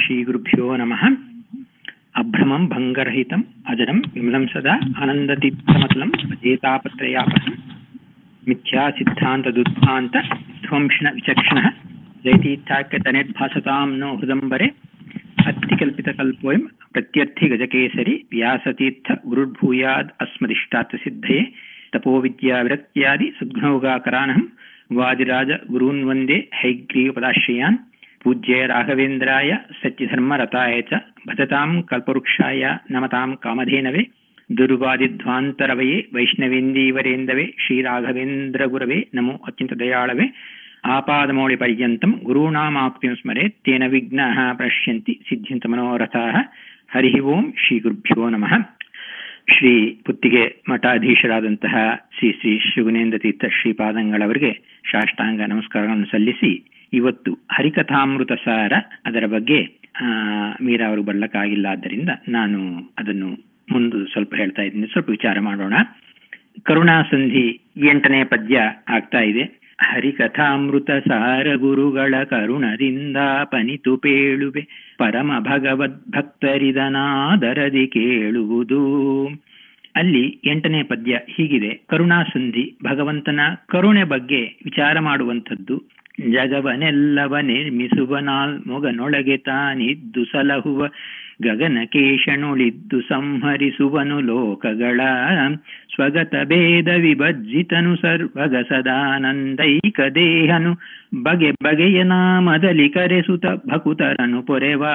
श्रीगुरुभ्यो नमः अभ्रमं भङ्गरहितम् अजरं विमलं सदा आनन्दतीर्थमतलं जेतापत्रयापहं मिथ्या सिद्धान्तदुद्धान्त ध्वंसिन विचक्षणः जयतीर्थाख्यतनेद्भासतां नो हृदम्बरे अत्तिकल्पितकल्पोऽयं प्रत्यर्थिगजकेसरि व्यासतीर्थ गुरुर्भूयाद् अस्मदिष्टात् सिद्धये तपोविद्याविरक्त्यादि सद्गुणौगाकरानहं वादिराज गुरून् वन्दे हैग्रीवपदाश्रयान् पूज्य राघवेन्द्राय सत्यधर्मरताय च भजतां कल्पवृक्षाय नमतां कामधेनवे दुर्वादिध्वान्तरवये वैष्णवेन्दीवरेन्दवे श्रीराघवेन्द्रगुरवे नमो अत्यन्तदयाळवे आपादमौलिपर्यन्तं गुरूणामाप्तिं स्मरेत् तेन विघ्नाः प्रणश्यन्ति ಸಿದ್ಧಿಂತಮನೋರಥಾಃ ಹರಿ ಓಂ ಶ್ರೀ ಗುರುಭ್ಯೋ ನಮಃ ಶ್ರೀ ಪುತ್ತಿಗೆ ಮಠಾಧೀಶರಾದಂತಹ ಶ್ರೀ ಶ್ರೀ ಶಿವನೇಂದ್ರ ತೀರ್ಥ ಶ್ರೀಪಾದಂಗಳವರಿಗೆ ಸಾಷ್ಟಾಂಗ ನಮಸ್ಕಾರಗಳನ್ನು ಸಲ್ಲಿಸಿ ಇವತ್ತು ಹರಿಕಥಾಮೃತ ಸಾರ ಅದರ ಬಗ್ಗೆ ಆ, ಮೀರಾ ಅವರು ಬರ್ಲಕ್ಕಾಗಿಲ್ಲ ಆದ್ದರಿಂದ ನಾನು ಅದನ್ನು ಮುಂದೆ ಸ್ವಲ್ಪ ಹೇಳ್ತಾ ಇದ್ದೀನಿ ಸ್ವಲ್ಪ ವಿಚಾರ ಮಾಡೋಣ ಕರುಣಾಸಂಧಿ ಎಂಟನೇ ಪದ್ಯ ಆಗ್ತಾ ಇದೆ ಹರಿಕಥಾಮೃತ ಸಾರ ಗುರುಗಳ ಕರುಣದಿಂದ ಪನಿತು ಪೇಳುವೆ ಪರಮ ಭಗವದ್ ಭಕ್ತರಿದನಾದರದಿ ಕೇಳುವುದು ಅಲ್ಲಿ ಎಂಟನೇ ಪದ್ಯ ಹೀಗಿದೆ ಕರುಣಾಸಂಧಿ ಭಗವಂತನ ಕರುಣೆ ಬಗ್ಗೆ ವಿಚಾರ ಮಾಡುವಂಥದ್ದು ಜಗವನೆಲ್ಲವ ನಿರ್ಮಿಸುವನಾಲ್ ಮೊಗನೊಳಗೆ ತಾನಿದ್ದು ಸಲಹುವ ಗಗನಕೇಶನುಳಿದ್ದು ಸಂಹರಿಸುವನು ಲೋಕಗಳ ಸ್ವಗತ ಭೇದ ವಿಭಜಿತನು ಸರ್ವಗ ಸದಾನಂದೈಕ ದೇಹನು ಬಗೆ ಬಗೆಯ ನಾಮದಲ್ಲಿ ಕರೆಸುತ ಭಕುತರನು ಪೊರೆವ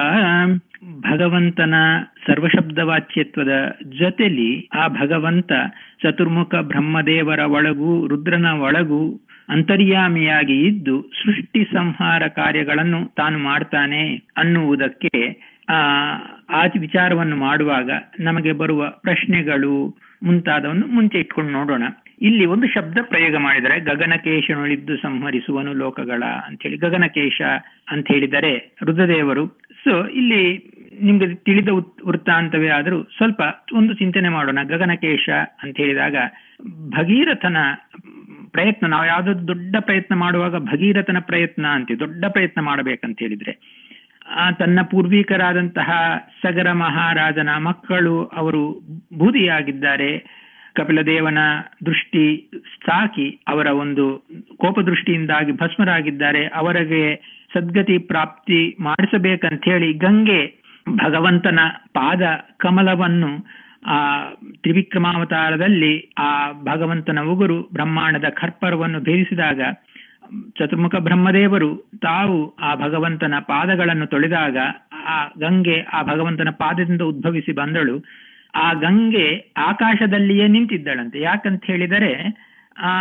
ಭಗವಂತನ ಸರ್ವಶಬ್ದವಾಚ್ಯತ್ವದ ಜೊತೆಲಿ ಆ ಭಗವಂತ ಚತುರ್ಮುಖ ಬ್ರಹ್ಮದೇವರ ಒಳಗೂ ರುದ್ರನ ಒಳಗೂ ಅಂತರ್ಯಾಮಿಯಾಗಿ ಇದ್ದು ಸೃಷ್ಟಿ ಸಂಹಾರ ಕಾರ್ಯಗಳನ್ನು ತಾನು ಮಾಡ್ತಾನೆ ಅನ್ನುವುದಕ್ಕೆ ಆ ಆ ವಿಚಾರವನ್ನು ಮಾಡುವಾಗ ನಮಗೆ ಬರುವ ಪ್ರಶ್ನೆಗಳು ಮುಂತಾದವನ್ನು ಮುಂಚೆ ಇಟ್ಕೊಂಡು ನೋಡೋಣ ಇಲ್ಲಿ ಒಂದು ಶಬ್ದ ಪ್ರಯೋಗ ಮಾಡಿದರೆ ಗಗನಕೇಶನುಳಿದ್ದು ಸಂಹರಿಸುವನು ಲೋಕಗಳ ಅಂತೇಳಿ ಗಗನಕೇಶ ಅಂತ ಹೇಳಿದರೆ ರುದ್ರದೇವರು ಸೊ ಇಲ್ಲಿ ನಿಮ್ಗೆ ತಿಳಿದ ಉತ್- ವೃತ್ತಾಂತವೇ ಆದರೂ ಸ್ವಲ್ಪ ಒಂದು ಚಿಂತನೆ ಮಾಡೋಣ ಗಗನಕೇಶ ಅಂತ ಹೇಳಿದಾಗ ಭಗೀರಥನ ಪ್ರಯತ್ನ ನಾವು ಯಾವ್ದಾದ್ರು ದೊಡ್ಡ ಪ್ರಯತ್ನ ಮಾಡುವಾಗ ಭಗೀರಥನ ಪ್ರಯತ್ನ ಅಂತೀವಿ ದೊಡ್ಡ ಪ್ರಯತ್ನ ಮಾಡಬೇಕಂತ ಹೇಳಿದ್ರೆ ಆ ತನ್ನ ಪೂರ್ವಿಕರಾದಂತಹ ಸಗರ ಮಹಾರಾಜನ ಮಕ್ಕಳು ಅವರು ಬೂದಿಯಾಗಿದ್ದಾರೆ ಕಪಿಲದೇವನ ದೃಷ್ಟಿ ಸಾಕಿ ಅವರ ಒಂದು ಕೋಪದೃಷ್ಟಿಯಿಂದಾಗಿ ಭಸ್ಮರಾಗಿದ್ದಾರೆ ಅವರಿಗೆ ಸದ್ಗತಿ ಪ್ರಾಪ್ತಿ ಮಾಡಿಸಬೇಕಂತ ಹೇಳಿ ಗಂಗೆ ಭಗವಂತನ ಪಾದ ಕಮಲವನ್ನು ಆ ತ್ರಿವಿಕ್ರಮಾವತಾರದಲ್ಲಿ ಆ ಭಗವಂತನ ಉಗುರು ಬ್ರಹ್ಮಾಂಡದ ಖರ್ಪರವನ್ನು ಭೇದಿಸಿದಾಗ ಚತುರ್ಮುಖ ಬ್ರಹ್ಮದೇವರು ತಾವು ಆ ಭಗವಂತನ ಪಾದಗಳನ್ನು ತೊಳೆದಾಗ ಆ ಗಂಗೆ ಆ ಭಗವಂತನ ಪಾದದಿಂದ ಉದ್ಭವಿಸಿ ಬಂದಳು ಆ ಗಂಗೆ ಆಕಾಶದಲ್ಲಿಯೇ ನಿಂತಿದ್ದಳಂತೆ ಯಾಕಂತ ಹೇಳಿದರೆ ಆ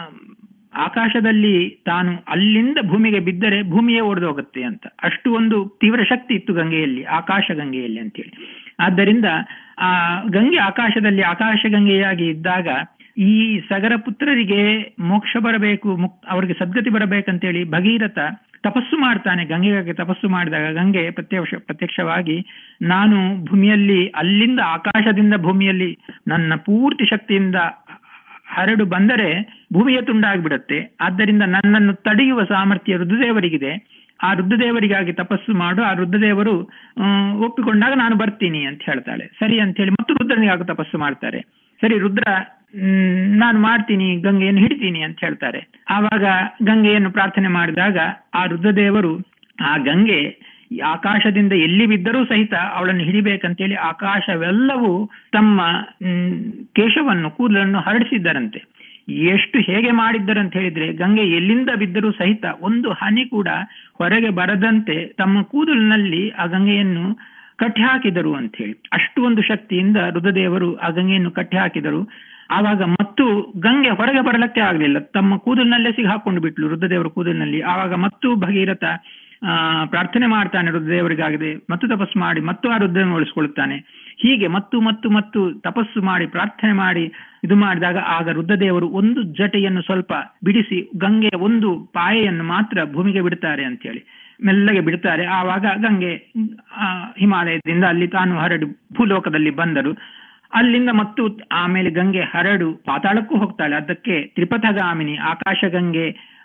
ಆಕಾಶದಲ್ಲಿ ತಾನು ಅಲ್ಲಿಂದ ಭೂಮಿಗೆ ಬಿದ್ದರೆ ಭೂಮಿಯೇ ಒಡೆದು ಹೋಗುತ್ತೆ ಅಂತ ಅಷ್ಟು ಒಂದು ತೀವ್ರ ಶಕ್ತಿ ಇತ್ತು ಗಂಗೆಯಲ್ಲಿ ಆಕಾಶ ಗಂಗೆಯಲ್ಲಿ ಅಂತೇಳಿ ಆದ್ದರಿಂದ ಆ ಗಂಗೆ ಆಕಾಶದಲ್ಲಿ ಆಕಾಶ ಗಂಗೆಯಾಗಿ ಇದ್ದಾಗ ಈ ಸಗರ ಪುತ್ರರಿಗೆ ಮೋಕ್ಷ ಬರಬೇಕು ಮುಕ್ ಅವರಿಗೆ ಸದ್ಗತಿ ಬರಬೇಕಂತೇಳಿ ಭಗೀರಥ ತಪಸ್ಸು ಮಾಡ್ತಾನೆ ಗಂಗೆಗಾಗಿ ತಪಸ್ಸು ಮಾಡಿದಾಗ ಗಂಗೆ ಪ್ರತ್ಯಕ್ಷ ಪ್ರತ್ಯಕ್ಷವಾಗಿ ನಾನು ಭೂಮಿಯಲ್ಲಿ ಅಲ್ಲಿಂದ ಆಕಾಶದಿಂದ ಭೂಮಿಯಲ್ಲಿ ನನ್ನ ಪೂರ್ತಿ ಶಕ್ತಿಯಿಂದ ಹರಡು ಬಂದರೆ ಭೂಮಿಯ ತುಂಡಾಗ್ಬಿಡುತ್ತೆ ಆದ್ದರಿಂದ ನನ್ನನ್ನು ತಡೆಯುವ ಸಾಮರ್ಥ್ಯ ರುದ್ರದೇವರಿಗಿದೆ ಆ ರುದ್ರದೇವರಿಗಾಗಿ ತಪಸ್ಸು ಮಾಡು ಆ ರುದ್ರದೇವರು ಹ್ಮ್, ಒಪ್ಪಿಕೊಂಡಾಗ ನಾನು ಬರ್ತೀನಿ ಅಂತ ಹೇಳ್ತಾಳೆ ಸರಿ ಅಂತ ಹೇಳಿ ಮತ್ತು ರುದ್ರನಿಗಾಗಿ ತಪಸ್ಸು ಮಾಡ್ತಾರೆ ಸರಿ ರುದ್ರ ಹ್ಮ್, ನಾನು ಮಾಡ್ತೀನಿ ಗಂಗೆಯನ್ನು ಹಿಡಿತೀನಿ ಅಂತ ಹೇಳ್ತಾರೆ ಆವಾಗ ಗಂಗೆಯನ್ನು ಪ್ರಾರ್ಥನೆ ಮಾಡಿದಾಗ ಆ ರುದ್ರದೇವರು ಆ ಗಂಗೆ ಈ ಆಕಾಶದಿಂದ ಎಲ್ಲಿ ಬಿದ್ದರೂ ಸಹಿತ ಅವಳನ್ನು ಹಿಡಿಬೇಕಂತೇಳಿ ಆಕಾಶವೆಲ್ಲವೂ ತಮ್ಮ ಹ್ಮ್, ಕೇಶವನ್ನು ಕೂದಲನ್ನು ಹರಡಿಸಿದ್ದರಂತೆ ಎಷ್ಟು ಹೇಗೆ ಮಾಡಿದ್ದರಂತ ಹೇಳಿದ್ರೆ ಗಂಗೆ ಎಲ್ಲಿಂದ ಬಿದ್ದರೂ ಸಹಿತ ಒಂದು ಹನಿ ಕೂಡ ಹೊರಗೆ ಬರದಂತೆ ತಮ್ಮ ಕೂದಲಿನಲ್ಲಿ ಆ ಗಂಗೆಯನ್ನು ಕಟ್ಟಿ ಹಾಕಿದರು ಅಂತ ಹೇಳಿ ಅಷ್ಟು ಒಂದು ಶಕ್ತಿಯಿಂದ ರುದ್ರದೇವರು ಆ ಗಂಗೆಯನ್ನು ಕಟ್ಟಿ ಹಾಕಿದರು ಆವಾಗ ಮತ್ತು ಗಂಗೆ ಹೊರಗೆ ಬರಲಕ್ಕೆ ಆಗಲಿಲ್ಲ ತಮ್ಮ ಕೂದಲಿನಲ್ಲೇ ಸಿಗಿ ಹಾಕೊಂಡು ಬಿಟ್ಲು ರುದ್ರದೇವರ ಕೂದಲಿನಲ್ಲಿ ಆವಾಗ ಮತ್ತು ಭಗೀರಥ ಆ ಪ್ರಾರ್ಥನೆ ಮಾಡ್ತಾನೆ ರುದ್ರದೇವರಿಗಾಗದೆ ಮತ್ತು ತಪಸ್ಸು ಮಾಡಿ ಮತ್ತು ಆ ರುದ್ರನ ಉಳಿಸ್ಕೊಳ್ಳುತ್ತಾನೆ ಹೀಗೆ ಮತ್ತು ಮತ್ತು ಮತ್ತು ತಪಸ್ಸು ಮಾಡಿ ಪ್ರಾರ್ಥನೆ ಮಾಡಿ ಇದು ಮಾಡಿದಾಗ ಆಗ ರುದ್ರದೇವರು ಒಂದು ಜಟೆಯನ್ನು ಸ್ವಲ್ಪ ಬಿಡಿಸಿ ಗಂಗೆಯ ಒಂದು ಪಾಯೆಯನ್ನು ಮಾತ್ರ ಭೂಮಿಗೆ ಬಿಡ್ತಾರೆ ಅಂತೇಳಿ ಮೆಲ್ಲಗೆ ಬಿಡ್ತಾರೆ ಆವಾಗ ಗಂಗೆ ಆ, ಹಿಮಾಲಯದಿಂದ ಅಲ್ಲಿ ತಾನು ಹರಡಿ ಭೂಲೋಕದಲ್ಲಿ ಬಂದರು ಅಲ್ಲಿಂದ ಮತ್ತು ಆಮೇಲೆ ಗಂಗೆ ಹರಡು ಪಾತಾಳಕ್ಕೂ ಹೋಗ್ತಾಳೆ ಅದಕ್ಕೆ ತ್ರಿಪಥಗಾಮಿನಿ ಆಕಾಶ ಗಂಗೆ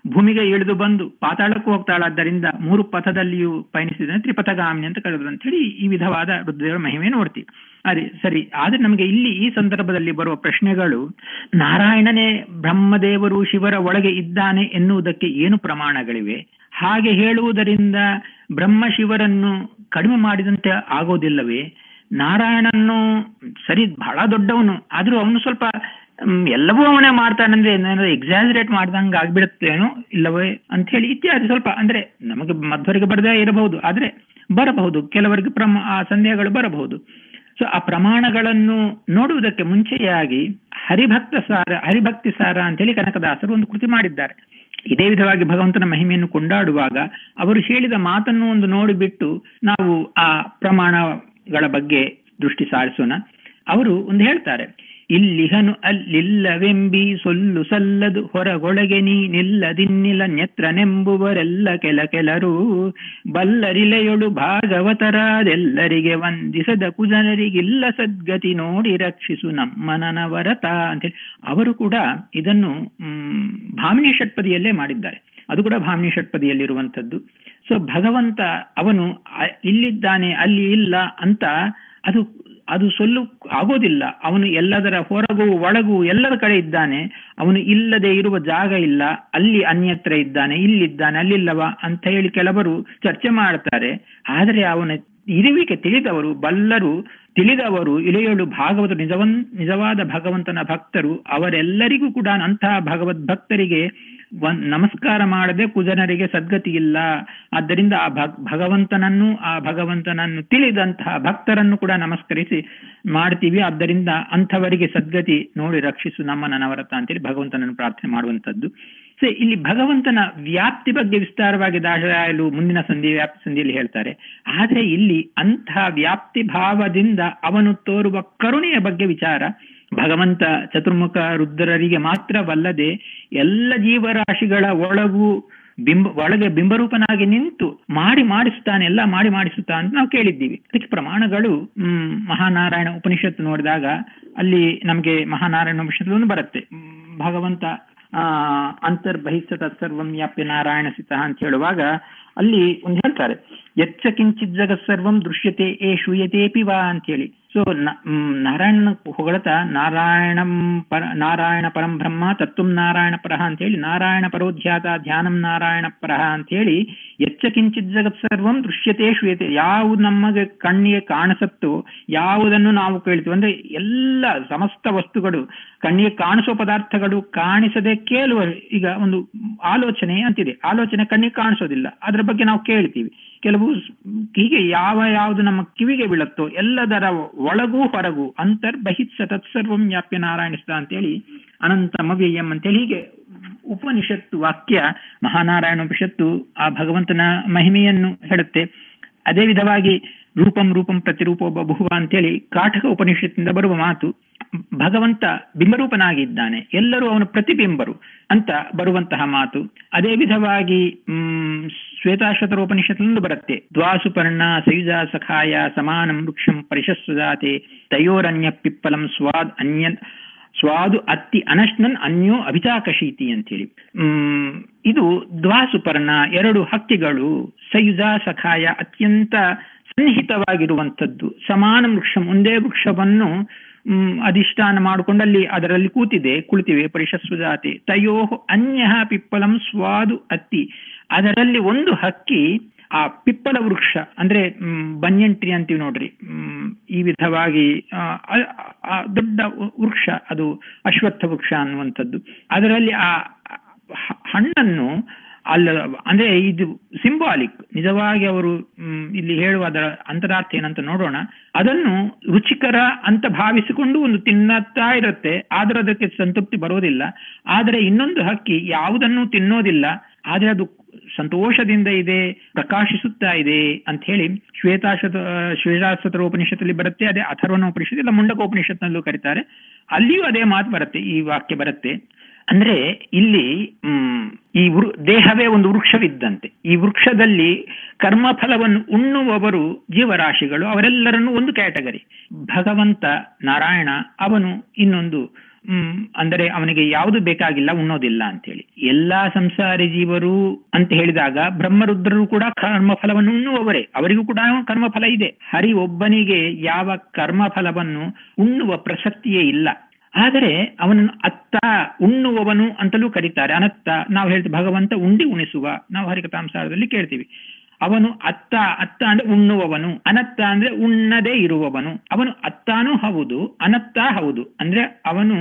ಭೂಮಿಗೆ ಇಳಿದು ಬಂದು ಪಾತಾಳಕ್ಕೂ ಹೋಗ್ತಾಳಾದ್ದರಿಂದ ಮೂರು ಪಥದಲ್ಲಿಯೂ ಪಯಣಿಸಿದ ತ್ರಿಪಥಗಾಮಿನಿ ಅಂತ ಕರೆದ್ರು ಅಂತ ಹೇಳಿ ಈ ವಿಧವಾದ ರುದ್ರದೇವರ ಮಹಿಮೆ ನೋಡ್ತೀವಿ ಅದೇ ಸರಿ ಆದ್ರೆ ನಮಗೆ ಇಲ್ಲಿ ಈ ಸಂದರ್ಭದಲ್ಲಿ ಬರುವ ಪ್ರಶ್ನೆಗಳು ನಾರಾಯಣನೇ ಬ್ರಹ್ಮದೇವರು ಶಿವರ ಒಳಗೆ ಇದ್ದಾನೆ ಎನ್ನುವುದಕ್ಕೆ ಏನು ಪ್ರಮಾಣಗಳಿವೆ ಹಾಗೆ ಹೇಳುವುದರಿಂದ ಬ್ರಹ್ಮ ಶಿವರನ್ನು ಕಡಿಮೆ ಮಾಡಿದಂತೆ ಆಗೋದಿಲ್ಲವೇ ನಾರಾಯಣನ್ನು ಸರಿ ಬಹಳ ದೊಡ್ಡವನು ಆದ್ರೂ ಅವನು ಸ್ವಲ್ಪ ಮ್, ಎಲ್ಲವೂ ಅವನೇ ಮಾಡ್ತಾನಂದ್ರೆ ಏನಾದ್ರು ಎಕ್ಸಾಜರೇಟ್ ಮಾಡ್ದಂಗೆ ಆಗ್ಬಿಡುತ್ತೇನೋ ಇಲ್ಲವೇ ಅಂತ ಹೇಳಿ ಇತ್ಯಾದಿ ಸ್ವಲ್ಪ ಅಂದ್ರೆ ನಮಗೆ ಮಧ್ವರಿಗೆ ಬರದೇ ಇರಬಹುದು ಆದ್ರೆ ಬರಬಹುದು ಕೆಲವರಿಗೆ ಪ್ರಮ ಆ ಸಂದೇಹಗಳು ಬರಬಹುದು ಸೊ ಆ ಪ್ರಮಾಣಗಳನ್ನು ನೋಡುವುದಕ್ಕೆ ಮುಂಚೆಯಾಗಿ ಹರಿಭಕ್ತ ಸಾರ ಹರಿಭಕ್ತಿ ಸಾರ ಅಂತೇಳಿ ಕನಕದಾಸರು ಒಂದು ಕೃತಿ ಮಾಡಿದ್ದಾರೆ ಇದೇ ವಿಧವಾಗಿ ಭಗವಂತನ ಮಹಿಮೆಯನ್ನು ಕೊಂಡಾಡುವಾಗ ಅವರು ಹೇಳಿದ ಮಾತನ್ನು ಒಂದು ನೋಡಿಬಿಟ್ಟು ನಾವು ಆ ಪ್ರಮಾಣಗಳ ಬಗ್ಗೆ ದೃಷ್ಟಿ ಸಾರಿಸೋಣ ಅವರು ಒಂದು ಹೇಳ್ತಾರೆ ಇಲ್ಲಿಹನು ಅಲ್ಲಿಲ್ಲವೆಂಬಿ ಸೊಲ್ಲು ಸಲ್ಲದು ಹೊರಗೊಳಗೆ ನೀ ನಿಲ್ಲದಿನ್ನಿಲ ನೆತ್ರನೆಂಬುವರೆಲ್ಲ ಕೆಲ ಕೆಲರು ಬಲ್ಲರಿಲೆಯೊಳು ಭಾಗವತರಾದೆಲ್ಲರಿಗೆ ವಂದಿಸದ ಕುಜನರಿಗಿಲ್ಲ ಸದ್ಗತಿ ನೋಡಿ ರಕ್ಷಿಸು ನಮ್ಮ ನನವರತ ಅಂತೇಳಿ ಅವರು ಕೂಡ ಇದನ್ನು ಮ್, ಭಾಮಿನಿ ಷಟ್ಪದಿಯಲ್ಲೇ ಮಾಡಿದ್ದಾರೆ ಅದು ಕೂಡ ಭಾಮಿನಿ ಷಟ್ಪದಿಯಲ್ಲಿರುವಂಥದ್ದು ಸೊ ಭಗವಂತ ಅವನು ಅ- ಇಲ್ಲಿದ್ದಾನೆ ಅಲ್ಲಿ ಇಲ್ಲ ಅಂತ ಅದು ಅದು ಸೊಲ್ಲು ಆಗೋದಿಲ್ಲ ಅವನು ಎಲ್ಲದರ ಹೊರಗೂ ಒಳಗೂ ಎಲ್ಲರ ಕಡೆ ಇದ್ದಾನೆ ಅವನು ಇಲ್ಲದೆ ಇರುವ ಜಾಗ ಇಲ್ಲ ಅಲ್ಲಿ ಅನ್ಯತ್ರ ಇದ್ದಾನೆ ಇಲ್ಲಿದ್ದಾನೆ ಅಲ್ಲಿಲ್ಲವ ಅಂತ ಹೇಳಿ ಕೆಲವರು ಚರ್ಚೆ ಮಾಡ್ತಾರೆ ಆದರೆ ಅವನ ಇರುವಿಕೆ ತಿಳಿದವರು ಬಲ್ಲರು ತಿಳಿದವರು ಇಳೆಯಳು ಭಾಗವತ ನಿಜವನ್ ನಿಜವಾದ ಭಗವಂತನ ಭಕ್ತರು ಅವರೆಲ್ಲರಿಗೂ ಕೂಡ ಅಂತಹ ಭಗವದ್ ಭಕ್ತರಿಗೆ ವನ್ ನಮಸ್ಕಾರ ಮಾಡದೆ ಕುಜನರಿಗೆ ಸದ್ಗತಿ ಇಲ್ಲ ಆದ್ದರಿಂದ ಆ ಭಗ್ ಭಗವಂತನನ್ನು ಆ ಭಗವಂತನನ್ನು ತಿಳಿದಂತಹ ಭಕ್ತರನ್ನು ಕೂಡ ನಮಸ್ಕರಿಸಿ ಮಾಡ್ತೀವಿ ಆದ್ದರಿಂದ ಅಂಥವರಿಗೆ ಸದ್ಗತಿ ನೋಡಿ ರಕ್ಷಿಸು ನಮ್ಮ ನನವರತ ಅಂತೇಳಿ ಭಗವಂತನನ್ನು ಪ್ರಾರ್ಥನೆ ಮಾಡುವಂಥದ್ದು ಸೊ ಇಲ್ಲಿ ಭಗವಂತನ ವ್ಯಾಪ್ತಿ ಬಗ್ಗೆ ವಿಸ್ತಾರವಾಗಿ ದಾಸರಾಯಲು ಮುಂದಿನ ಸಂಧಿ ವ್ಯಾಪ್ತಿ ಸಂಧಿಯಲ್ಲಿ ಹೇಳ್ತಾರೆ ಆದ್ರೆ ಇಲ್ಲಿ ಅಂತಹ ವ್ಯಾಪ್ತಿ ಭಾವದಿಂದ ಅವನು ತೋರುವ ಕರುಣೆಯ ಬಗ್ಗೆ ವಿಚಾರ ಭಗವಂತ ಚತುರ್ಮುಖ ರುದ್ರರಿಗೆ ಮಾತ್ರವಲ್ಲದೆ ಎಲ್ಲ ಜೀವರಾಶಿಗಳ ಒಳಗೂ ಬಿಂಬ ಒಳಗೆ ಬಿಂಬರೂಪನಾಗಿ ನಿಂತು ಮಾಡಿ ಮಾಡಿಸುತ್ತಾನೆ ಎಲ್ಲ ಮಾಡಿ ಮಾಡಿಸುತ್ತಾ ಅಂತ ನಾವು ಕೇಳಿದ್ದೀವಿ ಅದಕ್ಕೆ ಪ್ರಮಾಣಗಳು ಹ್ಮ್ ಮಹಾನಾರಾಯಣ ಉಪನಿಷತ್ತು ನೋಡಿದಾಗ ಅಲ್ಲಿ ನಮಗೆ ಮಹಾನಾರಾಯಣ ಉಪನಿಷತ್ತು ಒಂದು ಬರುತ್ತೆ ಹ್ಮ್, ಭಗವಂತ ಆ ಅಂತರ್ಬಹಿಸ್ಸ ತತ್ಸರ್ವಂ ವ್ಯಾಪ್ಯ ನಾರಾಯಣ ಸಿತ ಅಂತ ಹೇಳುವಾಗ ಅಲ್ಲಿ ಒಂದು ಹೇಳ್ತಾರೆ ಎಚ್ಚ ಕಿಂಚಿತ್ ಜಗತ್ ಸರ್ವಂ ದೃಶ್ಯತೆ ಏ ಶೂಯತೆಪಿ ವಾ ಅಂತ ಹೇಳಿ ಸೊ ನಾರಾಯಣನ ಹೊಗಳತ ನಾರಾಯಣಂ ಪರ ನಾರಾಯಣ ಪರಂ ಬ್ರಹ್ಮ ತತ್ವಂ ನಾರಾಯಣ ಪರಹ ಅಂತ ಹೇಳಿ ನಾರಾಯಣ ಪರೋಧ್ಯಾತ ಧ್ಯಾನಂ ನಾರಾಯಣ ಪರಹ ಅಂತ ಹೇಳಿ ಎಚ್ಚ ಕಿಂಚಿತ್ ಜಗತ್ ಸರ್ವಂ ದೃಶ್ಯತೆ ಶ್ವೇತೆ ಯಾವುದು ನಮಗೆ ಕಣ್ಣಿಗೆ ಕಾಣಿಸುತ್ತೋ ಯಾವುದನ್ನು ನಾವು ಕೇಳ್ತೀವಿ ಅಂದ್ರೆ ಎಲ್ಲ ಸಮಸ್ತ ವಸ್ತುಗಳು ಕಣ್ಣಿಗೆ ಕಾಣಿಸೋ ಪದಾರ್ಥಗಳು ಕಾಣಿಸದೆ ಕೇಳುವ ಈಗ ಒಂದು ಆಲೋಚನೆ ಅಂತಿದೆ ಆಲೋಚನೆ ಕಣ್ಣಿಗೆ ಕಾಣಿಸೋದಿಲ್ಲ ಅದರ ಬಗ್ಗೆ ನಾವು ಕೇಳ್ತೀವಿ ಕೆಲವು ಸ್- ಹೀಗೆ ಯಾವ ಯಾವುದು ನಮ್ಮ ಕಿವಿಗೆ ಬೀಳುತ್ತೋ ಎಲ್ಲದರ ಒಳಗೂ ಹೊರಗೂ ಅಂತರ್ಬಹಿತ್ಸ ತತ್ಸರ್ವಂ ವ್ಯಾಪ್ಯ ನಾರಾಯಣಿಸ್ತ ಅಂತೇಳಿ ಅನಂತ ಮವ್ಯಯಂ ಅಂತೇಳಿ ಹೀಗೆ ಉಪನಿಷತ್ತು ವಾಕ್ಯ ಮಹಾನಾರಾಯಣ ಉಪನಿಷತ್ತು ಆ ಭಗವಂತನ ಮಹಿಮೆಯನ್ನು ಹೇಳುತ್ತೆ ಅದೇ ವಿಧವಾಗಿ ರೂಪಂ ರೂಪಂ ಪ್ರತಿರೂಪೋ ಬಹುವ ಅಂತೇಳಿ ಕಾಠಕ ಉಪನಿಷತ್ತಿನಿಂದ ಬರುವ ಮಾತು ಭಗವಂತ ಬಿಂಬರೂಪನಾಗಿದ್ದಾನೆ ಎಲ್ಲರೂ ಅವನ ಪ್ರತಿಬಿಂಬರು ಅಂತ ಬರುವಂತಹ ಮಾತು ಅದೇ ವಿಧವಾಗಿ ಹ್ಮ್ ಶ್ವೇತಾಶ್ವತರ ಉಪನಿಷತ್ತಿನಿಂದ ಬರುತ್ತೆ ದ್ವಾಸುಪರ್ಣ ಸಯುಜ ಸಖಾಯ ಸಮಾನಂ ವೃಕ್ಷಂ ಪರಿಶಸ್ವದಾತೆ ತಯೋರನ್ಯ ಪಿಪ್ಪಲಂ ಸ್ವಾದ್ ಅನ್ಯ ಸ್ವಾದು ಅತ್ತಿ ಅನಶ್ನನ್ ಅನ್ಯೋ ಅಭಿತಾಕಶೀತಿ ಅಂತೇಳಿ ಹ್ಮ್ ಇದು ದ್ವಾಸುಪರ್ಣ ಎರಡು ಹಕ್ಕಿಗಳು ಸಯುಜ ಸಖಾಯ ಅತ್ಯಂತ ಸನ್ನಿಹಿತವಾಗಿರುವಂಥದ್ದು ಸಮಾನ ವೃಕ್ಷಂ ಒಂದೇ ವೃಕ್ಷವನ್ನು ಹ್ಮ್ ಅಧಿಷ್ಠಾನ ಮಾಡಿಕೊಂಡು ಅಲ್ಲಿ ಅದರಲ್ಲಿ ಕೂತಿದೆ ಕುಳಿತಿವೆ ಪರಿಶಸ್ವಜಾತಿ ತಯೋ ಅನ್ಯ ಪಿಪ್ಪಲಂ ಸ್ವಾದು ಅತ್ತಿ ಅದರಲ್ಲಿ ಒಂದು ಹಕ್ಕಿ ಆ ಪಿಪ್ಪಲ ವೃಕ್ಷ ಅಂದ್ರೆ ಹ್ಮ್, ಬನ್ಯನ್ ಟ್ರೀ ಅಂತೀವಿ ನೋಡ್ರಿ ಹ್ಮ್, ಈ ವಿಧವಾಗಿ ಆ, ಆ- ಆ ದೊಡ್ಡ ವೃಕ್ಷ ಅದು ಅಶ್ವತ್ಥ ವೃಕ್ಷ ಅನ್ನುವಂಥದ್ದು ಅದರಲ್ಲಿ ಆ ಹ- ಹಣ್ಣನ್ನು ಅಲ್ಲ ಅಂದ್ರೆ ಇದು ಸಿಂಬಾಲಿಕ್ ನಿಜವಾಗಿ ಅವರು ಮ್, ಇಲ್ಲಿ ಹೇಳುವ ಅದರ ಅಂತರಾರ್ಥ ಏನಂತ ನೋಡೋಣ ಅದನ್ನು ರುಚಿಕರ ಅಂತ ಭಾವಿಸಿಕೊಂಡು ಒಂದು ತಿನ್ನತ್ತಾ ಇರುತ್ತೆ ಆದ್ರೆ ಅದಕ್ಕೆ ಸಂತೃಪ್ತಿ ಬರೋದಿಲ್ಲ ಆದರೆ ಇನ್ನೊಂದು ಹಕ್ಕಿ ಯಾವುದನ್ನು ತಿನ್ನೋದಿಲ್ಲ ಆದ್ರೆ ಅದು ಸಂತೋಷದಿಂದ ಇದೆ ಪ್ರಕಾಶಿಸುತ್ತಾ ಇದೆ ಅಂತ ಹೇಳಿ ಶ್ವೇತಾಶತ ಶ್ವೇತಾಶತರ ಉಪನಿಷತ್ತಲ್ಲಿ ಬರುತ್ತೆ ಅದೇ ಅಥರ್ವಣ ಉಪನಿಷತ್ ಇಲ್ಲ ಮುಂಡಕ ಉಪನಿಷತ್ನಲ್ಲೂ ಕರೀತಾರೆ ಅಲ್ಲಿಯೂ ಅದೇ ಮಾತು ಬರುತ್ತೆ ಈ ವಾಕ್ಯ ಬರುತ್ತೆ ಅಂದ್ರೆ ಇಲ್ಲಿ ಹ್ಮ್ ಈ ವೃ- ದೇಹವೇ ಒಂದು ವೃಕ್ಷವಿದ್ದಂತೆ ಈ ವೃಕ್ಷದಲ್ಲಿ ಕರ್ಮಫಲವನ್ನು ಉಣ್ಣುವವರು ಜೀವರಾಶಿಗಳು ಅವರೆಲ್ಲರನ್ನು ಒಂದು ಕ್ಯಾಟಗರಿ ಭಗವಂತ ನಾರಾಯಣ ಅವನು ಇನ್ನೊಂದು ಹ್ಮ್ ಅಂದರೆ ಅವನಿಗೆ ಯಾವುದು ಬೇಕಾಗಿಲ್ಲ ಉಣ್ಣೋದಿಲ್ಲ ಅಂತೇಳಿ ಎಲ್ಲಾ ಸಂಸಾರಿ ಜೀವರು ಅಂತ ಹೇಳಿದಾಗ ಬ್ರಹ್ಮರುದ್ರರು ಕೂಡ ಕರ್ಮಫಲವನ್ನು ಉಣ್ಣುವವರೇ ಅವರಿಗೂ ಕೂಡ ಕರ್ಮಫಲ ಇದೆ ಹರಿ ಒಬ್ಬನಿಗೆ ಯಾವ ಕರ್ಮಫಲವನ್ನು ಉಣ್ಣುವ ಪ್ರಸಕ್ತಿಯೇ ಇಲ್ಲ ಆದರೆ ಅವನನ್ನು ಅತ್ತ ಉಣ್ಣುವವನು ಅಂತಲೂ ಕರೀತಾರೆ ಅನತ್ತ ನಾವು ಹೇಳ್ತೀವಿ ಭಗವಂತ ಉಂಡಿ ಉಣಿಸುವ ನಾವು ಹರಿಕಥಾಂಸಾರದಲ್ಲಿ ಕೇಳ್ತೀವಿ ಅವನು ಅತ್ತ ಅತ್ತ ಅಂದ್ರೆ ಉಣ್ಣುವವನು ಅನತ್ತ ಅಂದ್ರೆ ಉಣ್ಣದೇ ಇರುವವನು ಅವನು ಅತ್ತಾನೂ ಹೌದು ಅನತ್ತ ಹೌದು ಅಂದ್ರೆ ಅವನು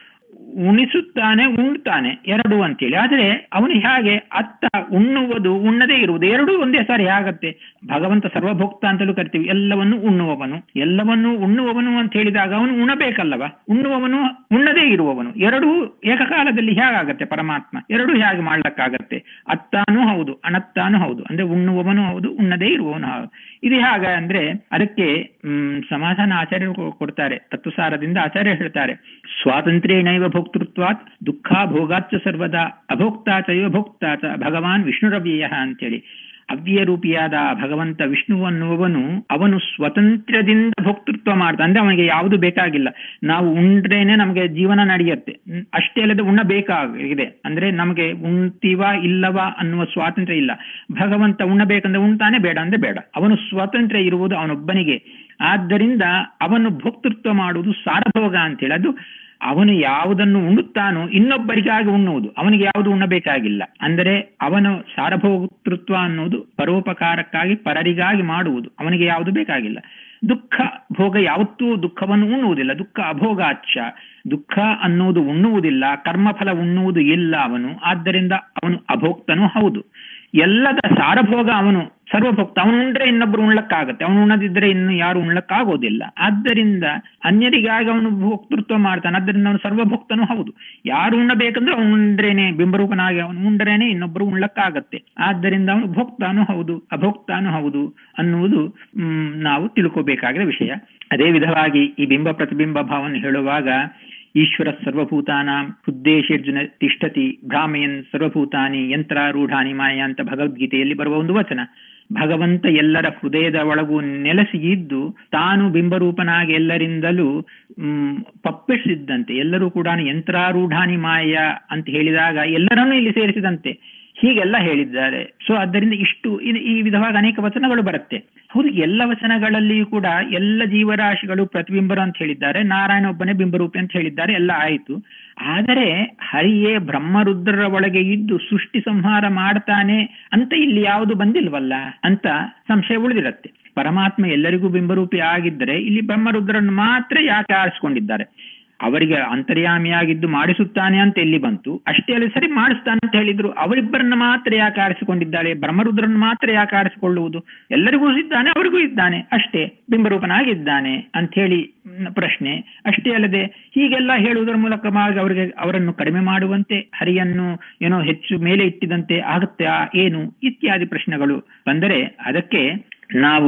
ಉಣಿಸುತ್ತಾನೆ ಉಣ್ತಾನೆ ಎರಡು ಅಂತೇಳಿ ಆದರೆ ಅವನು ಹೇಗೆ ಅತ್ತ ಉಣ್ಣುವುದು ಉಣ್ಣದೇ ಇರುವುದು ಎರಡೂ ಒಂದೇ ಸಾರಿ ಆಗತ್ತೆ ಭಗವಂತ ಸರ್ವಭೋಕ್ತ ಅಂತಲೂ ಕರಿತೀವಿ ಎಲ್ಲವನ್ನು ಉಣ್ಣುವವನು ಎಲ್ಲವನ್ನು ಉಣ್ಣುವವನು ಅಂತ ಹೇಳಿದಾಗ ಅವನು ಉಣಬೇಕಲ್ಲವ ಉಣ್ಣುವವನು ಉಣ್ಣದೇ ಇರುವವನು ಎರಡೂ ಏಕಕಾಲದಲ್ಲಿ ಹೇಗಾಗತ್ತೆ ಪರಮಾತ್ಮ ಎರಡೂ ಹೇಗೆ ಮಾಡ್ಲಕ್ಕಾಗತ್ತೆ ಅತ್ತಾನೂ ಹೌದು ಅನತ್ತಾನೂ ಹೌದು ಅಂದ್ರೆ ಉಣ್ಣುವವನು ಹೌದು ಉಣ್ಣದೇ ಇರುವವನು ಹೌದು ಇದು ಹೇಗ ಅಂದ್ರೆ ಅದಕ್ಕೆ ಹ್ಮ್ ಸಮಾಧಾನ ಆಚಾರ್ಯರು ಕೊಡ್ತಾರೆ ತತ್ವಸಾರದಿಂದ ಆಚಾರ್ಯ ಹೇಳ್ತಾರೆ ಸ್ವಾತಂತ್ರ್ಯೇಣೈವ ಭೋಕ್ತೃತ್ವಾತ್ ದುಃಖ ಭೋಗಾಚ್ಚ ಸರ್ವದಾ ಅಭೋಕ್ತಾ ಚೈವ ಭೋಕ್ತಾ ಚ ಭಗವಾನ್ ವಿಷ್ಣುರವ್ಯಯ ಅಂತೇಳಿ ಅವ್ಯ ರೂಪಿಯಾದ ಭಗವಂತ ವಿಷ್ಣು ಅನ್ನುವವನು ಅವನು ಸ್ವತಂತ್ರದಿಂದ ಭೋಕ್ತೃತ್ವ ಮಾಡ್ತಾನೆ ಅಂದ್ರೆ ಅವನಿಗೆ ಯಾವುದು ಬೇಕಾಗಿಲ್ಲ ನಾವು ಉಂಡ್ರೇನೆ ನಮಗೆ ಜೀವನ ನಡೆಯುತ್ತೆ ಅಷ್ಟೇ ಅಲ್ಲದೆ ಉಣ್ಣಬೇಕಾಗಿದೆ ಅಂದ್ರೆ ನಮಗೆ ಉಣ್ತೀವಾ ಇಲ್ಲವಾ ಅನ್ನುವ ಸ್ವಾತಂತ್ರ್ಯ ಇಲ್ಲ ಭಗವಂತ ಉಣ್ಣಬೇಕಂದ್ರೆ ಉಣ್ತಾನೆ ಬೇಡ ಅಂದ್ರೆ ಬೇಡ ಅವನು ಸ್ವಾತಂತ್ರ್ಯ ಇರುವುದು ಅವನೊಬ್ಬನಿಗೆ ಆದ್ದರಿಂದ ಅವನು ಭೋಕ್ತೃತ್ವ ಮಾಡುವುದು ಸಾರಭೋಗ ಅಂತೇಳಿ ಅದು ಅವನು ಯಾವುದನ್ನು ಉಣ್ಣುತ್ತಾನೋ ಇನ್ನೊಬ್ಬರಿಗಾಗಿ ಉಣ್ಣುವುದು ಅವನಿಗೆ ಯಾವುದು ಉಣ್ಣಬೇಕಾಗಿಲ್ಲ ಅಂದರೆ ಅವನ ಸಾರಭೋಕ್ತೃತ್ವ ಅನ್ನೋದು ಪರೋಪಕಾರಕ್ಕಾಗಿ ಪರರಿಗಾಗಿ ಮಾಡುವುದು ಅವನಿಗೆ ಯಾವುದು ಬೇಕಾಗಿಲ್ಲ ದುಃಖ ಭೋಗ ಯಾವತ್ತೂ ದುಃಖವನ್ನು ಉಣ್ಣುವುದಿಲ್ಲ ದುಃಖ ಅಭೋಗಾಚ್ಛ ದುಃಖ ಅನ್ನುವುದು ಉಣ್ಣುವುದಿಲ್ಲ ಕರ್ಮಫಲ ಉಣ್ಣುವುದು ಇಲ್ಲ ಅವನು ಆದ್ದರಿಂದ ಅವನು ಅಭೋಕ್ತನೂ ಹೌದು ಎಲ್ಲದ ಸಾರಭೋಗ ಅವನು ಸರ್ವಭೋಕ್ತ ಅವನು ಉಂಡ್ರೆ ಇನ್ನೊಬ್ರು ಉಣ್ಲಕ್ಕಾಗತ್ತೆ ಅವನು ಉಣ್ಣದಿದ್ರೆ ಇನ್ನು ಯಾರು ಉಣ್ಲಕ್ಕಾಗೋದಿಲ್ಲ ಆದ್ದರಿಂದ ಅನ್ಯರಿಗಾಗಿ ಅವನು ಭೋಕ್ತೃತ್ವ ಮಾಡ್ತಾನೆ ಆದ್ದರಿಂದ ಅವನು ಸರ್ವಭೋಕ್ತನೂ ಹೌದು ಯಾರು ಉಣ್ಣಬೇಕಂದ್ರೆ ಅವನು ಉಂಡ್ರೇನೆ ಬಿಂಬರೂಪನಾಗಿ ಅವನು ಉಂಡ್ರೇನೆ ಇನ್ನೊಬ್ರು ಉಣ್ಲಕ್ಕಾಗತ್ತೆ ಆದ್ದರಿಂದ ಅವನು ಭೋಕ್ತಾನು ಹೌದು ಅಭೋಕ್ತಾನು ಹೌದು ಅನ್ನುವುದು ಹ್ಮ್ ನಾವು ತಿಳ್ಕೋಬೇಕಾಗಿರೋ ವಿಷಯ ಅದೇ ವಿಧವಾಗಿ ಈ ಬಿಂಬ ಪ್ರತಿಬಿಂಬ ಭಾವನೆ ಹೇಳುವಾಗ ಈಶ್ವರ ಸರ್ವಭೂತಾನಾಂ ಹೃದ್ದೇಶರ್ಜುನ ತಿಷ್ಠತಿ ಭ್ರಾಮಯನ್ ಸರ್ವಭೂತಾನಿ ಯಂತ್ರಾರೂಢಾನಿ ಮಾಯ ಅಂತ ಭಗವದ್ಗೀತೆಯಲ್ಲಿ ಬರುವ ಒಂದು ವಚನ ಭಗವಂತ ಎಲ್ಲರ ಹೃದಯದ ಒಳಗೂ ನೆಲೆಸಿ ಇದ್ದು ತಾನು ಬಿಂಬರೂಪನಾಗಿ ಎಲ್ಲರಿಂದಲೂ ಹ್ಮ್ ಪಪ್ಪಿಸಿದ್ದಂತೆ ಎಲ್ಲರೂ ಕೂಡ ಯಂತ್ರಾರೂಢಾನಿ ಮಾಯ ಅಂತ ಹೇಳಿದಾಗ ಎಲ್ಲರನ್ನೂ ಇಲ್ಲಿ ಸೇರಿಸಿದಂತೆ ಹೀಗೆಲ್ಲ ಹೇಳಿದ್ದಾರೆ ಸೊ ಆದ್ದರಿಂದ ಇಷ್ಟು ಈ ವಿಧವಾಗಿ ಅನೇಕ ವಚನಗಳು ಬರುತ್ತೆ ಹೌದು ಎಲ್ಲ ವಚನಗಳಲ್ಲಿಯೂ ಕೂಡ ಎಲ್ಲ ಜೀವರಾಶಿಗಳು ಪ್ರತಿಬಿಂಬರು ಅಂತ ಹೇಳಿದ್ದಾರೆ ನಾರಾಯಣ ಒಬ್ಬನೇ ಬಿಂಬರೂಪಿ ಅಂತ ಹೇಳಿದ್ದಾರೆ ಎಲ್ಲ ಆಯಿತು ಆದರೆ ಹರಿಯೇ ಬ್ರಹ್ಮರುದ್ರರ ಒಳಗೆ ಇದ್ದು ಸೃಷ್ಟಿ ಸಂಹಾರ ಮಾಡ್ತಾನೆ ಅಂತ ಇಲ್ಲಿ ಯಾವುದು ಬಂದಿಲ್ವಲ್ಲ ಅಂತ ಸಂಶಯ ಉಳಿದಿರತ್ತೆ ಪರಮಾತ್ಮ ಎಲ್ಲರಿಗೂ ಬಿಂಬರೂಪಿ ಆಗಿದ್ದರೆ ಇಲ್ಲಿ ಬ್ರಹ್ಮರುದ್ರನ್ನು ಮಾತ್ರ ಯಾಕೆ ಆರಿಸಿಕೊಂಡಿದ್ದಾರೆ ಅವರಿಗೆ ಅಂತರ್ಯಾಮಿಯಾಗಿದ್ದು ಮಾಡಿಸುತ್ತಾನೆ ಅಂತ ಎಲ್ಲಿ ಬಂತು ಅಷ್ಟೇ ಅಲ್ಲಿ ಸರಿ ಮಾಡಿಸ್ತಾನೆ ಅಂತ ಹೇಳಿದ್ರು ಅವರಿಬ್ಬರನ್ನ ಮಾತ್ರ ಯಾಕೆ ಆರಿಸಿಕೊಂಡಿದ್ದಾಳೆ ಬ್ರಹ್ಮರುದ್ರನ್ನು ಮಾತ್ರ ಯಾಕೆ ಆರಿಸಿಕೊಳ್ಳುವುದು ಎಲ್ಲರಿಗೂ ಇದ್ದಾನೆ ಅವರಿಗೂ ಇದ್ದಾನೆ ಅಷ್ಟೇ ಬಿಂಬರೂಪನಾಗಿದ್ದಾನೆ ಅಂತ ಹೇಳಿ ಪ್ರಶ್ನೆ ಅಷ್ಟೇ ಅಲ್ಲದೆ ಹೀಗೆಲ್ಲ ಹೇಳುವುದರ ಮೂಲಕವಾಗಿ ಅವರಿಗೆ ಅವರನ್ನು ಕಡಿಮೆ ಮಾಡುವಂತೆ ಹರಿಯನ್ನು ಏನೋ ಹೆಚ್ಚು ಮೇಲೆ ಇಟ್ಟಿದಂತೆ ಆಗುತ್ತಾ ಏನು ಇತ್ಯಾದಿ ಪ್ರಶ್ನೆಗಳು ಬಂದರೆ ಅದಕ್ಕೆ ನಾವು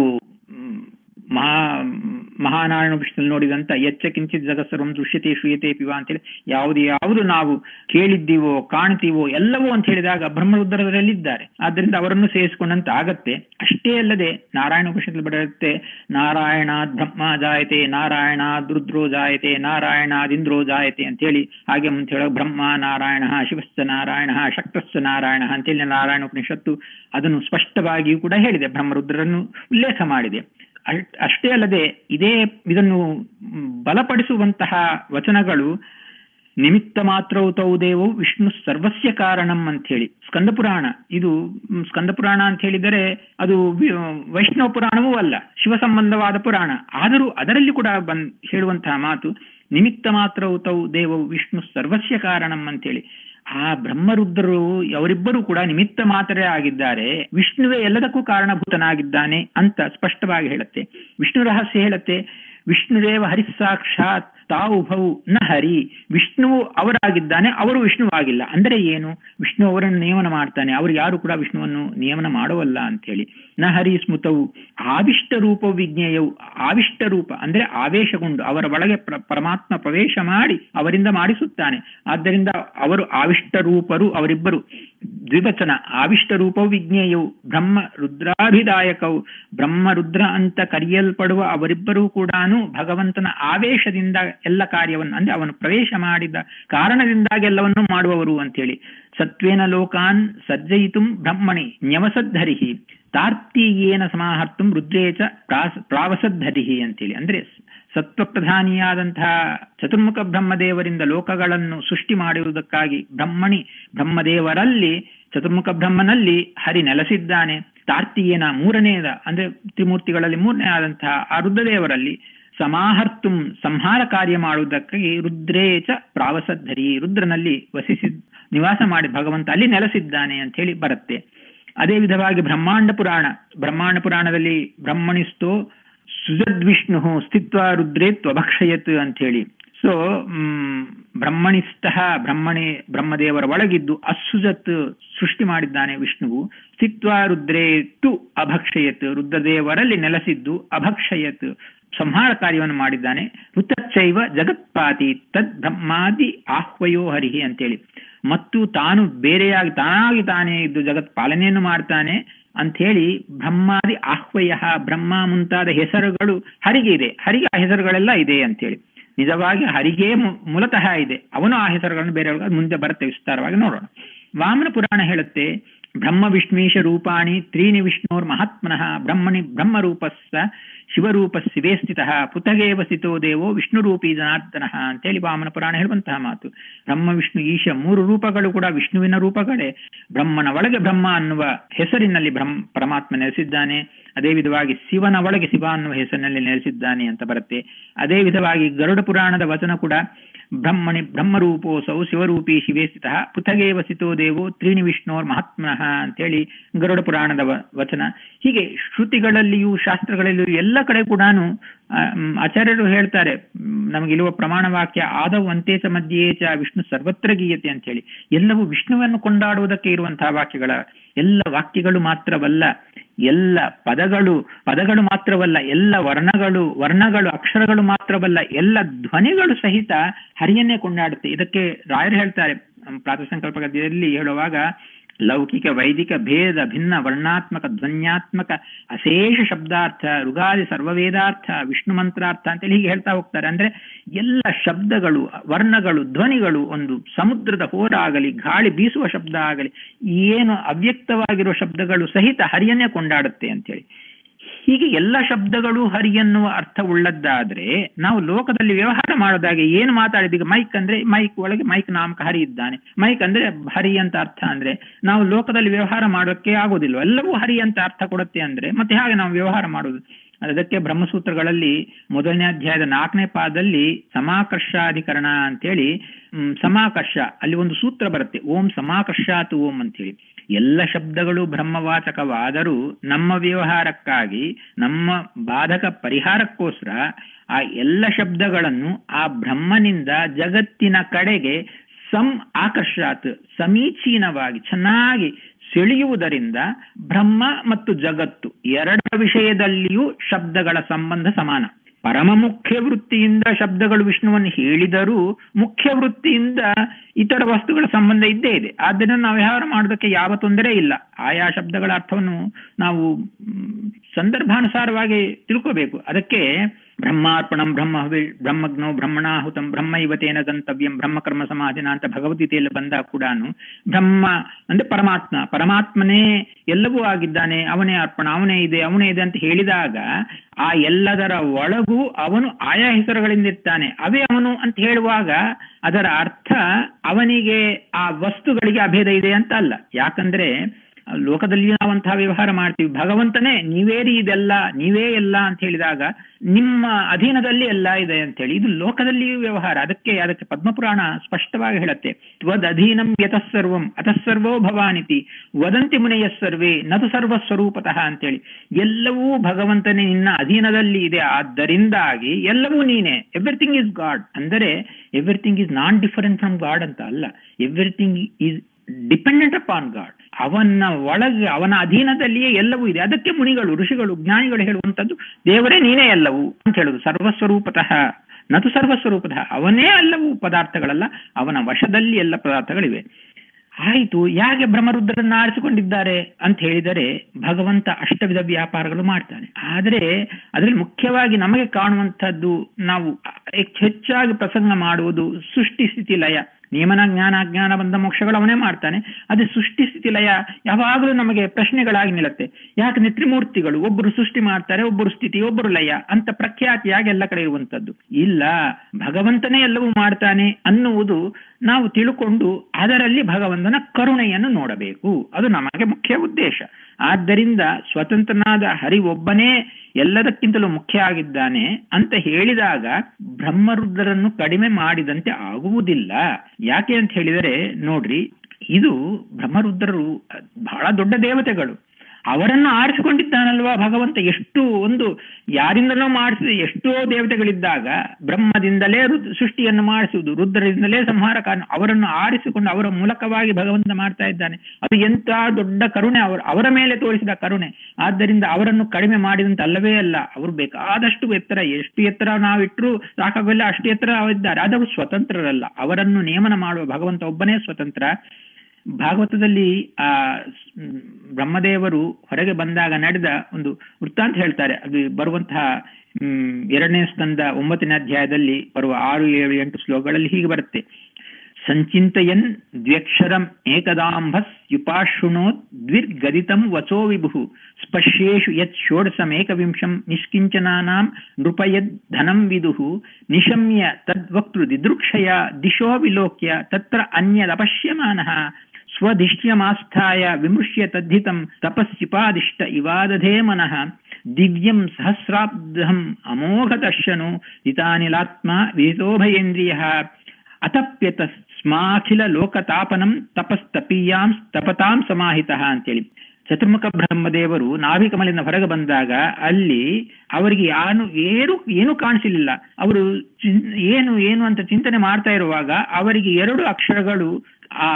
ಮಹಾ ಮಹಾನಾರಾಯಣ ಕೃಷ್ಣಲ್ಲಿ ನೋಡಿದಂತ ಎಚ್ಚ ಕಿಂಚಿತ್ ಜಗತ್ಸರ್ವಂ ದೃಶ್ಯತೆ ಶ್ರೀಯತೆ ಪಿವ ಅಂತೇಳಿ ಯಾವುದು ಯಾವುದು ನಾವು ಕೇಳಿದ್ದೀವೋ ಕಾಣ್ತೀವೋ ಎಲ್ಲವೋ ಅಂತ ಹೇಳಿದಾಗ ಬ್ರಹ್ಮರುದ್ರದಲ್ಲಿದ್ದಾರೆ ಆದ್ದರಿಂದ ಅವರನ್ನು ಸೇರಿಸಿಕೊಂಡಂತ ಆಗತ್ತೆ ಅಷ್ಟೇ ಅಲ್ಲದೆ ನಾರಾಯಣ ಕೃಷ್ಣದಲ್ಲಿ ಬರುತ್ತೆ ನಾರಾಯಣಾದ್ ಬ್ರಹ್ಮ ಜಾಯತೆ ನಾರಾಯಣಾದ್ ರುದ್ರೋ ಜಾಯತೆ ನಾರಾಯಣಾದಿಂದ್ರೋ ಜಾಯತೆ ಅಂತೇಳಿ ಹಾಗೆ ಮುಂದೆ ಹೇಳೋ ಬ್ರಹ್ಮ ನಾರಾಯಣ ಶಿವಶ್ಚ ನಾರಾಯಣ ಶಕ್ತಶ್ಚ ನಾರಾಯಣ ಅಂತೇಳಿ ನಾರಾಯಣ ಉಪನಿಷತ್ತು ಅದನ್ನು ಸ್ಪಷ್ಟವಾಗಿಯೂ ಕೂಡ ಹೇಳಿದೆ ಬ್ರಹ್ಮರುದ್ರರನ್ನು ಉಲ್ಲೇಖ ಮಾಡಿದೆ ಅಷ್ಟೇ ಅಲ್ಲದೆ ಇದೇ ಇದನ್ನು ಬಲಪಡಿಸುವಂತಹ ವಚನಗಳು ನಿಮಿತ್ತ ಮಾತ್ರವು ತೌ ದೇವೋ ವಿಷ್ಣು ಸರ್ವಸ್ಯ ಕಾರಣಂ ಅಂತ ಹೇಳಿ ಸ್ಕಂದ ಪುರಾಣ ಇದು ಸ್ಕಂದ ಪುರಾಣ ಅಂತ ಹೇಳಿದರೆ ಅದು ವೈಷ್ಣವ ಪುರಾಣವೂ ಅಲ್ಲ ಶಿವ ಸಂಬಂಧವಾದ ಪುರಾಣ ಆದರೂ ಅದರಲ್ಲಿ ಕೂಡ ಬಂದ್ ಹೇಳುವಂತಹ ಮಾತು ನಿಮಿತ್ತ ಮಾತ್ರವು ತೌ ದೇವವು ವಿಷ್ಣು ಸರ್ವಸ್ಯ ಕಾರಣಂ ಅಂತೇಳಿ ಆ ಬ್ರಹ್ಮರುದ್ರರು ಅವರಿಬ್ಬರು ಕೂಡ ನಿಮಿತ್ತ ಮಾತ್ರೇ ಆಗಿದ್ದಾರೆ ವಿಷ್ಣುವೇ ಎಲ್ಲದಕ್ಕೂ ಕಾರಣಭೂತನಾಗಿದ್ದಾನೆ ಅಂತ ಸ್ಪಷ್ಟವಾಗಿ ಹೇಳುತ್ತೆ ವಿಷ್ಣು ರಹಸ್ಯ ಹೇಳುತ್ತೆ ವಿಷ್ಣುದೇವ ಹರಿಸಾಕ್ಷಾತ್ ತಾವುಭೌ ನ ಹರಿ ವಿಷ್ಣುವು ಅವರಾಗಿದ್ದಾನೆ ಅವರು ವಿಷ್ಣುವಾಗಿಲ್ಲ ಅಂದರೆ ಏನು ವಿಷ್ಣು ಅವರನ್ನು ನಿಯಮನ ಮಾಡ್ತಾನೆ ಅವರು ಯಾರು ಕೂಡ ವಿಷ್ಣುವನ್ನು ನಿಯಮನ ಮಾಡುವಲ್ಲ ಅಂತ ಹೇಳಿ ನ ಹರಿ ಸ್ಮೃತವು ಆವಿಷ್ಟ ರೂಪ ವಿಜ್ಞೇಯವು ಆವಿಷ್ಟ ರೂಪ ಅಂದ್ರೆ ಆವೇಶಗೊಂಡು ಅವರ ಒಳಗೆ ಪರಮಾತ್ಮ ಪ್ರವೇಶ ಮಾಡಿ ಅವರಿಂದ ಮಾಡಿಸುತ್ತಾನೆ ಆದ್ದರಿಂದ ಅವರು ಆವಿಷ್ಟ ರೂಪರು ಅವರಿಬ್ಬರು ದ್ವಿವಚನ ಆವಿಷ್ಟ ರೂಪವು ವಿಜ್ಞೇಯವು ಬ್ರಹ್ಮ ರುದ್ರಾಭಿದಾಯಕವು ಬ್ರಹ್ಮ ರುದ್ರ ಅಂತ ಕರೆಯಲ್ಪಡುವ ಅವರಿಬ್ಬರೂ ಕೂಡ ಭಗವಂತನ ಆವೇಶದಿಂದ ಎಲ್ಲ ಕಾರ್ಯವನ್ನು ಅಂದ್ರೆ ಅವನು ಪ್ರವೇಶ ಮಾಡಿದ ಕಾರಣದಿಂದಾಗಿ ಎಲ್ಲವನ್ನೂ ಮಾಡುವವರು ಅಂತೇಳಿ ಸತ್ವೇನ ಲೋಕಾನ್ ಸರ್ಜಯಿತು ಬ್ರಹ್ಮಣಿ ನ್ಯವಸದ್ಧರಿಹಿ ತಾರ್ತೀಯೇನ ಸಮಾಹರ್ತುಂ ರುದ್ರೇಚ ಪ್ರಾಸ ಪ್ರಾವಸದ್ಧರಿಹಿ ಅಂತೇಳಿ ಅಂದ್ರೆ ಸತ್ವ ಪ್ರಧಾನಿಯಾದಂತಹ ಚತುರ್ಮುಖ ಬ್ರಹ್ಮದೇವರಿಂದ ಲೋಕಗಳನ್ನು ಸೃಷ್ಟಿ ಮಾಡುವುದಕ್ಕಾಗಿ ಬ್ರಹ್ಮಣಿ ಬ್ರಹ್ಮದೇವರಲ್ಲಿ ಚತುರ್ಮುಖ ಬ್ರಹ್ಮನಲ್ಲಿ ಹರಿ ನೆಲೆಸಿದ್ದಾನೆ ತಾರ್ತೀಯನ ಮೂರನೆಯದ ಅಂದ್ರೆ ತ್ರಿಮೂರ್ತಿಗಳಲ್ಲಿ ಮೂರನೇ ಆದಂತಹ ಆ ರುದ್ರದೇವರಲ್ಲಿ ಸಮಾಹರ್ತುಂ ಸಂಹಾರ ಕಾರ್ಯ ಮಾಡುವುದಕ್ಕಾಗಿ ರುದ್ರೇಚ ಪ್ರಾವಸದ್ಧರಿ ರುದ್ರನಲ್ಲಿ ವಸಿಸಿ ನಿವಾಸ ಮಾಡಿ ಭಗವಂತ ಅಲ್ಲಿ ನೆಲೆಸಿದ್ದಾನೆ ಅಂತ ಹೇಳಿ ಬರುತ್ತೆ ಅದೇ ವಿಧವಾಗಿ ಬ್ರಹ್ಮಾಂಡ ಪುರಾಣ ಬ್ರಹ್ಮಾಂಡ ಪುರಾಣದಲ್ಲಿ ಬ್ರಹ್ಮಣಿಸ್ತೋ ಸುಜದ್ವಿಷ್ಣು ಸ್ಥಿತ್ವ ರುದ್ರೇ ತ್ವಭಕ್ಷಯತ್ ಅಂತ ಹೇಳಿ ಸೊ ಬ್ರಹ್ಮಣಿಸ್ತಃ ಬ್ರಹ್ಮಣಿ ಬ್ರಹ್ಮದೇವರ ಒಳಗಿದ್ದು ಅಸುಜತ್ ಸೃಷ್ಟಿ ಮಾಡಿದ್ದಾನೆ ವಿಷ್ಣುವು ಸ್ಥಿತ್ವ ರುದ್ರೇ ತು ಅಭಕ್ಷಯತ್ ರುದ್ರದೇವರಲ್ಲಿ ನೆಲೆಸಿದ್ದು ಅಭಕ್ಷಯತ್ ಸಂಹಾರ ಕಾರ್ಯವನ್ನು ಮಾಡಿದ್ದಾನೆ ಋತಚ್ಚೈವ ಜಗತ್ಪಾತಿ ತದ್ ಬ್ರಹ್ಮಾದಿ ಆಹ್ವಯೋ ಹರಿಹಿ ಅಂತೇಳಿ ಮತ್ತು ತಾನು ಬೇರೆಯಾಗಿ ತಾನಾಗಿ ತಾನೇ ಇದ್ದು ಜಗತ್ ಪಾಲನೆಯನ್ನು ಮಾಡ್ತಾನೆ ಅಂಥೇಳಿ ಬ್ರಹ್ಮಾದಿ ಆಹ್ವಯ ಬ್ರಹ್ಮ ಮುಂತಾದ ಹೆಸರುಗಳು ಹರಿಗೆ ಇದೆ ಹರಿಗೆ ಆ ಹೆಸರುಗಳೆಲ್ಲ ಇದೆ ಅಂತೇಳಿ ನಿಜವಾಗಿ ಹರಿಗೆ ಮೂಲತಃ ಇದೆ ಅವನು ಆ ಹೆಸರುಗಳನ್ನು ಬೇರೆ ಮುಂದೆ ಬರುತ್ತೆ ವಿಸ್ತಾರವಾಗಿ ನೋಡೋಣ ವಾಮನ ಪುರಾಣ ಹೇಳುತ್ತೆ ಬ್ರಹ್ಮ ವಿಷ್ಣೀಶ ರೂಪಾಣಿ ತ್ರೀಣಿ ವಿಷ್ಣೋರ್ ಮಹಾತ್ಮನಃ ಬ್ರಹ್ಮಣಿ ಬ್ರಹ್ಮರೂಪಸ್ಸ ಶಿವರೂಪ ಶಿವೇ ಸ್ಥಿತ ಪೃಥಗೇವ ಸ್ಥಿತೋ ದೇವೋ ವಿಷ್ಣುರೂಪಿ ಜನಾರ್ದನಃ ಅಂತೇಳಿ ವಾಮನ ಪುರಾಣ ಹೇಳುವಂತಹ ಮಾತು ಬ್ರಹ್ಮ ವಿಷ್ಣು ಈಶ ಮೂರು ರೂಪಗಳು ಕೂಡ ವಿಷ್ಣುವಿನ ರೂಪಗಳೇ ಬ್ರಹ್ಮನ ಒಳಗೆ ಬ್ರಹ್ಮ ಅನ್ನುವ ಹೆಸರಿನಲ್ಲಿ ಬ್ರಹ್ಮ ಪರಮಾತ್ಮ ನೆಲೆಸಿದ್ದಾನೆ ಅದೇ ವಿಧವಾಗಿ ಶಿವನ ಒಳಗೆ ಶಿವ ಅನ್ನುವ ಹೆಸರಿನಲ್ಲಿ ನೆಲೆಸಿದ್ದಾನೆ ಅಂತ ಬರುತ್ತೆ ಅದೇ ವಿಧವಾಗಿ ಗರುಡ ಪುರಾಣದ ವಚನ ಕೂಡ ಬ್ರಹ್ಮಣಿ ಬ್ರಹ್ಮರೂಪೋಸೌ ಶಿವರೂಪಿ ಶಿವೇ ಸ್ಥಿತ ಪೃಥಗೇ ವಸಿತೋ ದೇವೋ ತ್ರೀಣಿ ವಿಷ್ಣೋರ್ ಮಹಾತ್ಮನಃ ಅಂತೇಳಿ ಗರುಡ ಪುರಾಣದ ವಚನ ಹೀಗೆ ಶ್ರುತಿಗಳಲ್ಲಿಯೂ ಶಾಸ್ತ್ರಗಳಲ್ಲಿಯೂ ಎಲ್ಲ ಕಡೆ ಕೂಡ ಆಚಾರ್ಯರು ಹೇಳ್ತಾರೆ ನಮಗಿರುವ ಪ್ರಮಾಣ ವಾಕ್ಯ ಆದವು ಅಂತೆ ಚ ಮಧ್ಯೆ ಚ ವಿಷ್ಣು ಸರ್ವತ್ರ ಗೀಯತೆ ಅಂತ ಹೇಳಿ ಎಲ್ಲವೂ ವಿಷ್ಣುವನ್ನು ಕೊಂಡಾಡುವುದಕ್ಕೆ ಇರುವಂತಹ ವಾಕ್ಯಗಳ ಎಲ್ಲ ವಾಕ್ಯಗಳು ಮಾತ್ರವಲ್ಲ ಎಲ್ಲ ಪದಗಳು ಪದಗಳು ಮಾತ್ರವಲ್ಲ ಎಲ್ಲ ವರ್ಣಗಳು ವರ್ಣಗಳು ಅಕ್ಷರಗಳು ಮಾತ್ರವಲ್ಲ ಎಲ್ಲ ಧ್ವನಿಗಳು ಸಹಿತ ಹರಿಯನ್ನೇ ಕೊಂಡಾಡುತ್ತೆ ಇದಕ್ಕೆ ರಾಯರು ಹೇಳ್ತಾರೆ ಪ್ರಾತಃ ಸಂಕಲ್ಪ ಗದ್ಯದಲ್ಲಿ ಹೇಳುವಾಗ ಲೌಕಿಕ ವೈದಿಕ ಭೇದ ಭಿನ್ನ ವರ್ಣಾತ್ಮಕ ಧ್ವನ್ಯಾತ್ಮಕ ಅಶೇಷ ಶಬ್ದಾರ್ಥ ಋಗಾದಿ ಸರ್ವವೇದಾರ್ಥ ವಿಷ್ಣು ಮಂತ್ರಾರ್ಥ ಅಂತೇಳಿ ಹೀಗೆ ಹೇಳ್ತಾ ಹೋಗ್ತಾರೆ ಅಂದ್ರೆ ಎಲ್ಲ ಶಬ್ದಗಳು ವರ್ಣಗಳು ಧ್ವನಿಗಳು ಒಂದು ಸಮುದ್ರದ ಹೋರ ಆಗಲಿ ಗಾಳಿ ಬೀಸುವ ಶಬ್ದ ಆಗಲಿ ಏನು ಅವ್ಯಕ್ತವಾಗಿರುವ ಶಬ್ದಗಳು ಸಹಿತ ಹರಿಯನ್ನೇ ಕೊಂಡಾಡುತ್ತೆ ಅಂತೇಳಿ ಹೀಗೆ ಎಲ್ಲ ಶಬ್ದಗಳು ಹರಿ ಎನ್ನುವ ಅರ್ಥ ಉಳ್ಳದ್ದಾದ್ರೆ ನಾವು ಲೋಕದಲ್ಲಿ ವ್ಯವಹಾರ ಮಾಡೋದಾಗೆ ಏನು ಮಾತಾಡಿದೀಗ ಮೈಕ್ ಅಂದ್ರೆ ಮೈಕ್ ಒಳಗೆ ಮೈಕ್ ನಾಮಕ ಹರಿ ಇದ್ದಾನೆ ಮೈಕ್ ಅಂದ್ರೆ ಹರಿ ಅಂತ ಅರ್ಥ ಅಂದ್ರೆ ನಾವು ಲೋಕದಲ್ಲಿ ವ್ಯವಹಾರ ಮಾಡೋಕ್ಕೆ ಆಗೋದಿಲ್ಲ ಎಲ್ಲವೂ ಹರಿ ಅಂತ ಅರ್ಥ ಕೊಡುತ್ತೆ ಅಂದ್ರೆ ಮತ್ತೆ ಹಾಗೆ ನಾವು ವ್ಯವಹಾರ ಮಾಡೋದು ಅದಕ್ಕೆ ಬ್ರಹ್ಮಸೂತ್ರಗಳಲ್ಲಿ ಮೊದಲನೇ ಅಧ್ಯಾಯದ ನಾಲ್ಕನೇ ಪಾದದಲ್ಲಿ ಸಮಾಕರ್ಷಾಧಿಕರಣ ಅಂತೇಳಿ ಸಮಾಕರ್ಷ ಅಲ್ಲಿ ಒಂದು ಸೂತ್ರ ಬರುತ್ತೆ ಓಂ ಸಮಾಕರ್ಷಾತು ಓಂ ಅಂತೇಳಿ ಎಲ್ಲ ಶಬ್ದಗಳು ಬ್ರಹ್ಮವಾಚಕವಾದರೂ ನಮ್ಮ ವ್ಯವಹಾರಕ್ಕಾಗಿ ನಮ್ಮ ಬಾಧಕ ಪರಿಹಾರಕ್ಕೋಸ್ಕರ ಆ ಎಲ್ಲ ಶಬ್ದಗಳನ್ನು ಆ ಬ್ರಹ್ಮನಿಂದ ಜಗತ್ತಿನ ಕಡೆಗೆ ಸಂ ಆಕರ್ಷಾತ್ ಸಮೀಚೀನವಾಗಿ ಚೆನ್ನಾಗಿ ಸೆಳೆಯುವುದರಿಂದ ಬ್ರಹ್ಮ ಮತ್ತು ಜಗತ್ತು ಎರಡರ ವಿಷಯದಲ್ಲಿಯೂ ಶಬ್ದಗಳ ಸಂಬಂಧ ಸಮಾನ ಪರಮ ಮುಖ್ಯ ವೃತ್ತಿಯಿಂದ ಶಬ್ದಗಳು ವಿಷ್ಣುವನ್ನು ಹೇಳಿದರೂ ಮುಖ್ಯ ವೃತ್ತಿಯಿಂದ ಇತರ ವಸ್ತುಗಳ ಸಂಬಂಧ ಇದ್ದೇ ಇದೆ ಆದ್ದರಿಂದ ನಾವು ವ್ಯವಹಾರ ಮಾಡೋದಕ್ಕೆ ಯಾವ ತೊಂದರೆ ಇಲ್ಲ ಆಯಾ ಶಬ್ದಗಳ ಅರ್ಥವನ್ನು ನಾವು ಸಂದರ್ಭಾನುಸಾರವಾಗಿ ತಿಳ್ಕೋಬೇಕು ಅದಕ್ಕೆ ಬ್ರಹ್ಮಾರ್ಪಣಂ ಬ್ರಹ್ಮ ಬ್ರಹ್ಮಜ್ಞೋ ಬ್ರಹ್ಮಣಾಹುತಂ ಬ್ರಹ್ಮ ಇವತೇನ ಗಂತವ್ಯಂ ಬ್ರಹ್ಮಕರ್ಮ ಸಮಾಧಿನ ಅಂತ ಭಗವದ್ಗೀತೆಯಲ್ಲಿ ಬಂದಾಗ ಕೂಡ ಬ್ರಹ್ಮ ಅಂದ್ರೆ ಪರಮಾತ್ಮ ಪರಮಾತ್ಮನೇ ಎಲ್ಲವೂ ಆಗಿದ್ದಾನೆ ಅವನೇ ಅರ್ಪಣ ಅವನೇ ಇದೆ ಅವನೇ ಇದೆ ಅಂತ ಹೇಳಿದಾಗ ಆ ಎಲ್ಲದರ ಒಳಗೂ ಅವನು ಆಯಾ ಹೆಸರುಗಳಿಂದ ಇರ್ತಾನೆ ಅವೇ ಅವನು ಅಂತ ಹೇಳುವಾಗ ಅದರ ಅರ್ಥ ಅವನಿಗೆ ಆ ವಸ್ತುಗಳಿಗೆ ಅಭೇದ ಇದೆ ಅಂತ ಅಲ್ಲ ಯಾಕಂದ್ರೆ ಲೋಕದಲ್ಲಿ ನಾವಂತಹ ವ್ಯವಹಾರ ಮಾಡ್ತೀವಿ ಭಗವಂತನೇ ನೀವೇ ಇದೆಲ್ಲ ನೀವೇ ಎಲ್ಲ ಅಂತ ಹೇಳಿದಾಗ ನಿಮ್ಮ ಅಧೀನದಲ್ಲಿ ಎಲ್ಲ ಇದೆ ಅಂತ ಹೇಳಿ ಇದು ಲೋಕದಲ್ಲಿಯೂ ವ್ಯವಹಾರ ಅದಕ್ಕೆ ಅದಕ್ಕೆ ಪದ್ಮಪುರಾಣ ಸ್ಪಷ್ಟವಾಗಿ ಹೇಳುತ್ತೆ ತ್ವದ್ ಅಧೀನಂ ಯತಃಸರ್ವಂ ಅತಃಸರ್ವೋ ಭವಾನಿತಿ ವದಂತಿ ಮುನೆಯ ಸರ್ವೇ ನತು ಸರ್ವಸ್ವರೂಪತಃ ಅಂತೇಳಿ ಎಲ್ಲವೂ ಭಗವಂತನೇ ನಿನ್ನ ಅಧೀನದಲ್ಲಿ ಇದೆ ಆದ್ದರಿಂದಾಗಿ ಎಲ್ಲವೂ ನೀನೆ ಎವ್ರಿಥಿಂಗ್ ಇಸ್ ಗಾಡ್ ಅಂದರೆ everything is non different from God ಅಂತ ಅಲ್ಲ everything is dependent upon God ಅವನ ಒಳಗೆ ಅವನ ಅಧೀನದಲ್ಲಿಯೇ ಎಲ್ಲವೂ ಇದೆ ಅದಕ್ಕೆ ಮುನಿಗಳು ಋಷಿಗಳು ಜ್ಞಾನಿಗಳು ಹೇಳುವಂಥದ್ದು ದೇವರೇ ನೀನೇ ಎಲ್ಲವೂ ಅಂತ ಹೇಳುದು ಸರ್ವಸ್ವರೂಪತಃ ನತು ಸರ್ವಸ್ವರೂಪತಃ ಅವನೇ ಎಲ್ಲವೂ ಪದಾರ್ಥಗಳಲ್ಲ ಅವನ ವಶದಲ್ಲಿ ಎಲ್ಲ ಪದಾರ್ಥಗಳಿವೆ ಆಯಿತು ಯಾಕೆ ಬ್ರಹ್ಮರುದ್ರನ್ನ ಆರಿಸಿಕೊಂಡಿದ್ದಾರೆ ಅಂತ ಹೇಳಿದರೆ ಭಗವಂತ ಅಷ್ಟವಿಧ ವ್ಯಾಪಾರಗಳು ಮಾಡ್ತಾನೆ ಆದರೆ ಅದರಲ್ಲಿ ಮುಖ್ಯವಾಗಿ ನಮಗೆ ಕಾಣುವಂಥದ್ದು ನಾವು ಹೆಚ್ಚಾಗಿ ಪ್ರಸಂಗ ಮಾಡುವುದು ಸೃಷ್ಟಿ ಸ್ಥಿತಿ ಲಯ ನಿಯಮನ ಜ್ಞಾನ ಅಜ್ಞಾನ ಬಂದ ಮೋಕ್ಷಗಳು ಅವನೇ ಮಾಡ್ತಾನೆ ಅದೇ ಸೃಷ್ಟಿ ಸ್ಥಿತಿ ಲಯ ಯಾವಾಗಲೂ ನಮಗೆ ಪ್ರಶ್ನೆಗಳಾಗಿ ನಿಲ್ಲತ್ತೆ ಯಾಕೆ ತ್ರಿಮೂರ್ತಿಗಳು ಒಬ್ಬರು ಸೃಷ್ಟಿ ಮಾಡ್ತಾರೆ ಒಬ್ಬರು ಸ್ಥಿತಿ ಒಬ್ಬರು ಲಯ ಅಂತ ಪ್ರಖ್ಯಾತಿಯಾಗಿ ಎಲ್ಲ ಕಡೆ ಇರುವಂತದ್ದು ಇಲ್ಲ ಭಗವಂತನೇ ಎಲ್ಲವೂ ಮಾಡ್ತಾನೆ ಅನ್ನುವುದು ನಾವು ತಿಳ್ಕೊಂಡು ಅದರಲ್ಲಿ ಭಗವಂತನ ಕರುಣೆಯನ್ನು ನೋಡಬೇಕು ಅದು ನಮಗೆ ಮುಖ್ಯ ಉದ್ದೇಶ ಆದ್ದರಿಂದ ಸ್ವತಂತ್ರನಾದ ಹರಿ ಒಬ್ಬನೇ ಎಲ್ಲದಕ್ಕಿಂತಲೂ ಮುಖ್ಯ ಆಗಿದ್ದಾನೆ ಅಂತ ಹೇಳಿದಾಗ ಬ್ರಹ್ಮರುದ್ರರನ್ನು ಕಡಿಮೆ ಮಾಡಿದಂತೆ ಆಗುವುದಿಲ್ಲ ಯಾಕೆ ಅಂತ ಹೇಳಿದರೆ ನೋಡ್ರಿ ಇದು ಬ್ರಹ್ಮರುದ್ರರು ಬಹಳ ದೊಡ್ಡ ದೇವತೆಗಳು ಅವರನ್ನು ಆರಿಸಿಕೊಂಡಿದ್ದಾನಲ್ವಾ ಭಗವಂತ ಎಷ್ಟು ಒಂದು ಯಾರಿಂದಲೋ ಮಾಡಿಸಿದ ಎಷ್ಟೋ ದೇವತೆಗಳಿದ್ದಾಗ ಬ್ರಹ್ಮದಿಂದಲೇ ರುದ್ ಸೃಷ್ಟಿಯನ್ನು ಮಾಡಿಸುವುದು ರುದ್ರರಿಂದಲೇ ಸಂಹಾರ ಕಾರಣ ಅವರನ್ನು ಆರಿಸಿಕೊಂಡು ಅವರ ಮೂಲಕವಾಗಿ ಭಗವಂತ ಮಾಡ್ತಾ ಇದ್ದಾನೆ ಅದು ಎಂತ ದೊಡ್ಡ ಕರುಣೆ ಅವರು ಅವರ ಮೇಲೆ ತೋರಿಸಿದ ಕರುಣೆ ಆದ್ದರಿಂದ ಅವರನ್ನು ಕಡಿಮೆ ಮಾಡಿದಂತ ಅಲ್ಲವೇ ಅಲ್ಲ ಅವರು ಬೇಕಾದಷ್ಟು ಎತ್ತರ ಎಷ್ಟು ಎತ್ತರ ನಾವಿಟ್ಟರು ಸಾಕಾಗಲ್ಲ ಅಷ್ಟು ಎತ್ತರ ಇದ್ದಾರೆ ಆದರೂ ಸ್ವತಂತ್ರರಲ್ಲ ಅವರನ್ನು ನೇಮನ ಮಾಡುವ ಭಗವಂತ ಒಬ್ಬನೇ ಸ್ವತಂತ್ರ ಭಾಗವತದಲ್ಲಿ ಆ ಬ್ರಹ್ಮದೇವರು ಹೊರಗೆ ಬಂದಾಗ ನಡೆದ ಒಂದು ವೃತ್ತಾಂತ ಹೇಳ್ತಾರೆ ಅದು ಬರುವಂತಹ ಹ್ಮ್ ಎರಡನೇ ಸ್ಕಂದ ಒಂಬತ್ತನೇ ಅಧ್ಯಾಯದಲ್ಲಿ ಬರುವ ಆರು ಏಳು ಎಂಟು ಶ್ಲೋಕಗಳಲ್ಲಿ ಹೀಗೆ ಬರುತ್ತೆ ಸಂಚಿಂತಯನ್ ದ್ವ್ಯಕ್ಷರಂ ಏಕದಾಂಭಸ್ ಯುಪಾಶೃಣೋತ್ ದ್ವಿರ್ಗದಿತಂ ವಚೋ ವಿಭು ಸ್ಪಶ್ಯೇಷು ಯತ್ ಷೋಡಸಮೇಕವಿಂಶಂ ನಿಷ್ಕಿಂಚನಾನಾಂ ನೃಪಯದ್ ಧನಂ ವಿದುಃ ನಿಶಮ್ಯ ತದ್ವಕ್ತೃ ದಿದೃಕ್ಷಯ ದಿಶೋ ವಿಲೋಕ್ಯ ತತ್ರ ಅನ್ಯದಪಶ್ಯಮಾನಃ ಸ್ವಧಿಷ್ಟ್ಯಮಾಸ್ಥಾಯ ವಿಮೃಶ್ಯ ತದ್ಧಿತಂ ತಪಸ್ಸಿಪಾದಿಷ್ಟ ಇವಾದಧೇ ಮನಃ ದಿವ್ಯಂ ಸಹಸ್ರಾಬ್ಧಂ ಅಮೋಘದರ್ಶನು ಹಿತಾನಿಲಾತ್ಮ ವಿಹಿತೋಭಯೇಂದ್ರಿಯ ಅತಪ್ಯತ ಸ್ಮಾಖಿಲ ಲೋಕತಾಪನಂ ತಪಸ್ತಪೀಯಾಂ ತಪತಾಂ ಸಮಾಹಿತ ಅಂತೇಳಿ ಚತುರ್ಮುಖ ಬ್ರಹ್ಮದೇವರು ನಾಭಿಕಮಲಿಂದ ಹೊರಗೆ ಬಂದಾಗ ಅಲ್ಲಿ ಅವರಿಗೆ ಯಾನು ಏನು ಏನು ಕಾಣಿಸಲಿಲ್ಲ ಅವರು ಏನು ಏನು ಅಂತ ಚಿಂತನೆ ಮಾಡ್ತಾ ಇರುವಾಗ ಅವರಿಗೆ ಎರಡು ಅಕ್ಷರಗಳು ಆ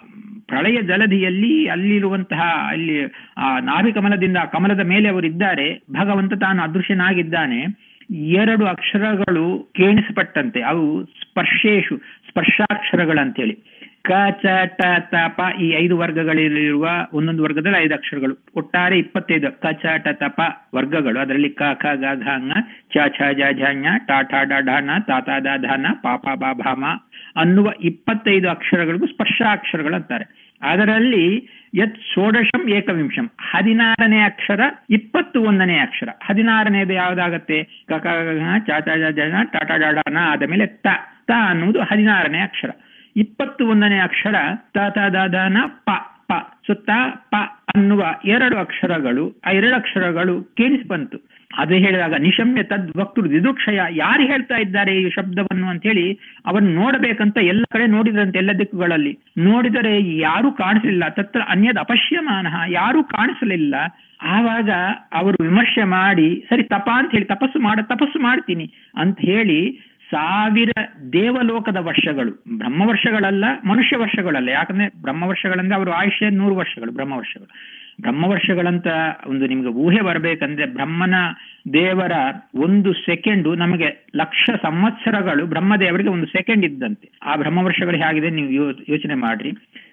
ಪ್ರಳಯ ಜಲಧಿಯಲ್ಲಿ ಅಲ್ಲಿರುವಂತಹ ಅಲ್ಲಿ ಆ ನಾಭಿಕಮಲದಿಂದ ಕಮಲದ ಮೇಲೆ ಅವರಿದ್ದಾರೆ ಭಗವಂತ ತಾನು ಅದೃಶ್ಯನಾಗಿದ್ದಾನೆ ಎರಡು ಅಕ್ಷರಗಳು ಕೇಣಿಸಪಟ್ಟಂತೆ ಅವು ಸ್ಪರ್ಶೇಶು ಸ್ಪರ್ಶಾಕ್ಷರಗಳಂತೇಳಿ ಕ ಚ ಟ ತ ಪ ಈ ಐದು ವರ್ಗಗಳಲ್ಲಿರುವ ಒಂದೊಂದು ವರ್ಗದಲ್ಲಿ ಐದು ಅಕ್ಷರಗಳು ಒಟ್ಟಾರೆ ಇಪ್ಪತ್ತೈದು ಕ ಚ ಟ ತ ಪ ವರ್ಗಗಳು ಅದರಲ್ಲಿ ಕ ಖ ಗ ಘ ङ ಚ ಛ ಜ ಝ ಞ ಟ ಠ ಡ ಢ ನ ತ ತ ದ ಧ ನ ಪ ಪ ಬ ಭ ಮ ಅನ್ನುವ ಇಪ್ಪತ್ತೈದು ಅಕ್ಷರಗಳಿಗೂ ಸ್ಪರ್ಶಾಕ್ಷರಗಳು ಅಂತಾರೆ ಅದರಲ್ಲಿ ಯತ್ ಷೋಡಶಂ ಏಕವಿಂಶಂ ಹದಿನಾರನೇ ಅಕ್ಷರ ಇಪ್ಪತ್ತು ಒಂದನೇ ಅಕ್ಷರ ಹದಿನಾರನೇದು ಯಾವ್ದಾಗತ್ತೆ ಕಕ ಚ ಚ ಜ ಜ ಟ ಟ ಡ ಢ ನ ಆದ ಮೇಲೆ ತ ತ ಅನ್ನುವುದು ಹದಿನಾರನೇ ಅಕ್ಷರ ಇಪ್ಪತ್ತು ಒಂದನೇ ಅಕ್ಷರ ತ ತ ದ ದ ನ ಪ ಪ ಸುತ್ತ ಪ ಅನ್ನುವ ಎರಡು ಅಕ್ಷರಗಳು ಆ ಎರಡು ಅಕ್ಷರಗಳು ಕೇಳಿಸಿ ಬಂತು ಅದು ಹೇಳಿದಾಗ ನಿಶಮ್ಯ ತದ್ ವಕ್ತೃ ದಿದುಕ್ಷಯ ಯಾರು ಹೇಳ್ತಾ ಇದ್ದಾರೆ ಈ ಶಬ್ದವನ್ನು ಅಂತ ಹೇಳಿ ಅವನು ನೋಡಬೇಕಂತ ಎಲ್ಲ ಕಡೆ ನೋಡಿದ್ರಂತೆ ಎಲ್ಲ ದಿಕ್ಕುಗಳಲ್ಲಿ ನೋಡಿದರೆ ಯಾರೂ ಕಾಣಿಸಲಿಲ್ಲ ತತ್ರ ಅನ್ಯದ ಅಪಶ್ಯಮಾನ ಯಾರೂ ಕಾಣಿಸಲಿಲ್ಲ ಆವಾಗ ಅವರು ವಿಮರ್ಶೆ ಮಾಡಿ ಸರಿ ತಪ ಅಂತ ಹೇಳಿ ತಪಸ್ಸು ಮಾಡ ತಪಸ್ಸು ಮಾಡ್ತೀನಿ ಅಂತ ಹೇಳಿ ಸಾವಿರ ದೇವಲೋಕದ ವರ್ಷಗಳು ಬ್ರಹ್ಮ ವರ್ಷಗಳಲ್ಲ ಮನುಷ್ಯ ವರ್ಷಗಳಲ್ಲ ಯಾಕಂದ್ರೆ ಬ್ರಹ್ಮ ವರ್ಷಗಳಂದ್ರೆ ಅವರು ಆಯುಷ್ಯ ನೂರು ವರ್ಷಗಳು ಬ್ರಹ್ಮ ವರ್ಷಗಳು ಬ್ರಹ್ಮ ವರ್ಷಗಳಂತ ಒಂದು ನಿಮ್ಗೆ ಊಹೆ ಬರಬೇಕಂದ್ರೆ ಬ್ರಹ್ಮನ ದೇವರ ಒಂದು ಸೆಕೆಂಡು ನಮಗೆ ಲಕ್ಷ ಸಂವತ್ಸರಗಳು ಬ್ರಹ್ಮದೇವರಿಗೆ ಒಂದು ಸೆಕೆಂಡ್ ಇದ್ದಂತೆ ಆ ಬ್ರಹ್ಮ ವರ್ಷಗಳು ಹೇಗಿದೆ ನೀವು ಯೋಚನೆ ಮಾಡ್ರಿ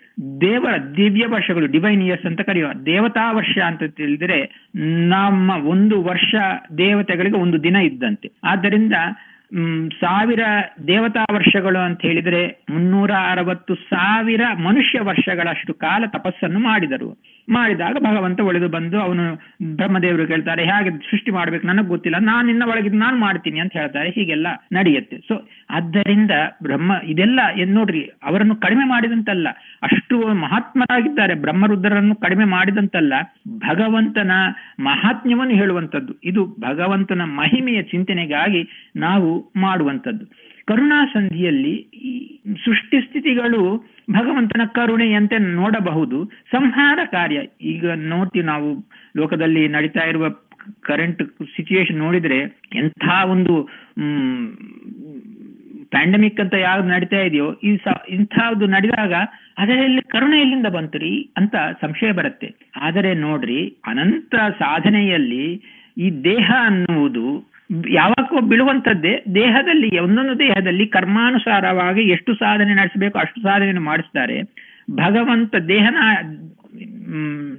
ದೇವರ ದಿವ್ಯ ವರ್ಷಗಳು ಡಿವೈನ್ ಇಯರ್ಸ್ ಅಂತ ಕರೆಯುವ ದೇವತಾ ವರ್ಷ ಅಂತ ತಿಳಿದ್ರೆ ನಮ್ಮ ಒಂದು ವರ್ಷ ದೇವತೆಗಳಿಗೆ ಒಂದು ದಿನ ಇದ್ದಂತೆ ಆದ್ದರಿಂದ ಹ್ಮ್ ಸಾವಿರ ದೇವತಾ ವರ್ಷಗಳು ಅಂತ ಹೇಳಿದ್ರೆ ಮುನ್ನೂರ ಅರವತ್ತು ಸಾವಿರ ಮನುಷ್ಯ ವರ್ಷಗಳಷ್ಟು ಕಾಲ ತಪಸ್ಸನ್ನು ಮಾಡಿದರು ಮಾಡಿದಾಗ ಭಗವಂತ ಒಳೆದು ಬಂದು ಅವನು ಬ್ರಹ್ಮದೇವರು ಕೇಳ್ತಾರೆ ಹೇಗೆ ಸೃಷ್ಟಿ ಮಾಡ್ಬೇಕು ನನಗೆ ಗೊತ್ತಿಲ್ಲ ನಾನು ನಿನ್ನ ಒಳಗಿದ್ದು ನಾನು ಮಾಡ್ತೀನಿ ಅಂತ ಹೇಳ್ತಾರೆ ಹೀಗೆಲ್ಲ ನಡೆಯುತ್ತೆ ಸೊ ಆದ್ದರಿಂದ ಬ್ರಹ್ಮ ಇದೆಲ್ಲ ಏನ್ ನೋಡ್ರಿ ಅವರನ್ನು ಕಡಿಮೆ ಮಾಡಿದಂತಲ್ಲ ಅಷ್ಟು ಮಹಾತ್ಮರಾಗಿದ್ದಾರೆ ಬ್ರಹ್ಮರುದ್ರರನ್ನು ಕಡಿಮೆ ಮಾಡಿದಂತಲ್ಲ ಭಗವಂತನ ಮಹಾತ್ಮ್ಯವನ್ನು ಹೇಳುವಂಥದ್ದು ಇದು ಭಗವಂತನ ಮಹಿಮೆಯ ಚಿಂತನೆಗಾಗಿ ನಾವು ಮಾಡುವಂಥದ್ದು ಕರುಣಾ ಸಂಧಿಯಲ್ಲಿ ಈ ಸೃಷ್ಟಿ ಸ್ಥಿತಿಗಳು ಭಗವಂತನ ಕರುಣೆಯಂತೆ ನೋಡಬಹುದು ಸಂಹಾರ ಕಾರ್ಯ ಈಗ ನೋಡ್ತೀವಿ ನಾವು ಲೋಕದಲ್ಲಿ ನಡೀತಾ ಇರುವ ಕರೆಂಟ್ ಸಿಚುಯೇಷನ್ ನೋಡಿದ್ರೆ ಎಂಥ ಒಂದು ಹ್ಮ್ ಪ್ಯಾಂಡಮಿಕ್ ಅಂತ ಯಾವ್ದು ನಡೀತಾ ಇದೆಯೋ ಈ ಇಂಥದ್ದು ನಡೆದಾಗ ಅದರಲ್ಲಿ ಕರುಣೆ ಎಲ್ಲಿಂದ ಬಂತು ರೀ ಅಂತ ಸಂಶಯ ಬರುತ್ತೆ ಆದರೆ ನೋಡ್ರಿ ಅನಂತ ಸಾಧನೆಯಲ್ಲಿ ಈ ದೇಹ ಅನ್ನುವುದು ಯಾವಾಗೋ ಬೀಳುವಂಥದ್ದೇ ದೇಹದಲ್ಲಿ ಒಂದೊಂದು ದೇಹದಲ್ಲಿ ಕರ್ಮಾನುಸಾರವಾಗಿ ಎಷ್ಟು ಸಾಧನೆ ನಡೆಸಬೇಕು ಅಷ್ಟು ಸಾಧನೆಯನ್ನು ಮಾಡಿಸ್ತಾರೆ ಭಗವಂತ ದೇಹನ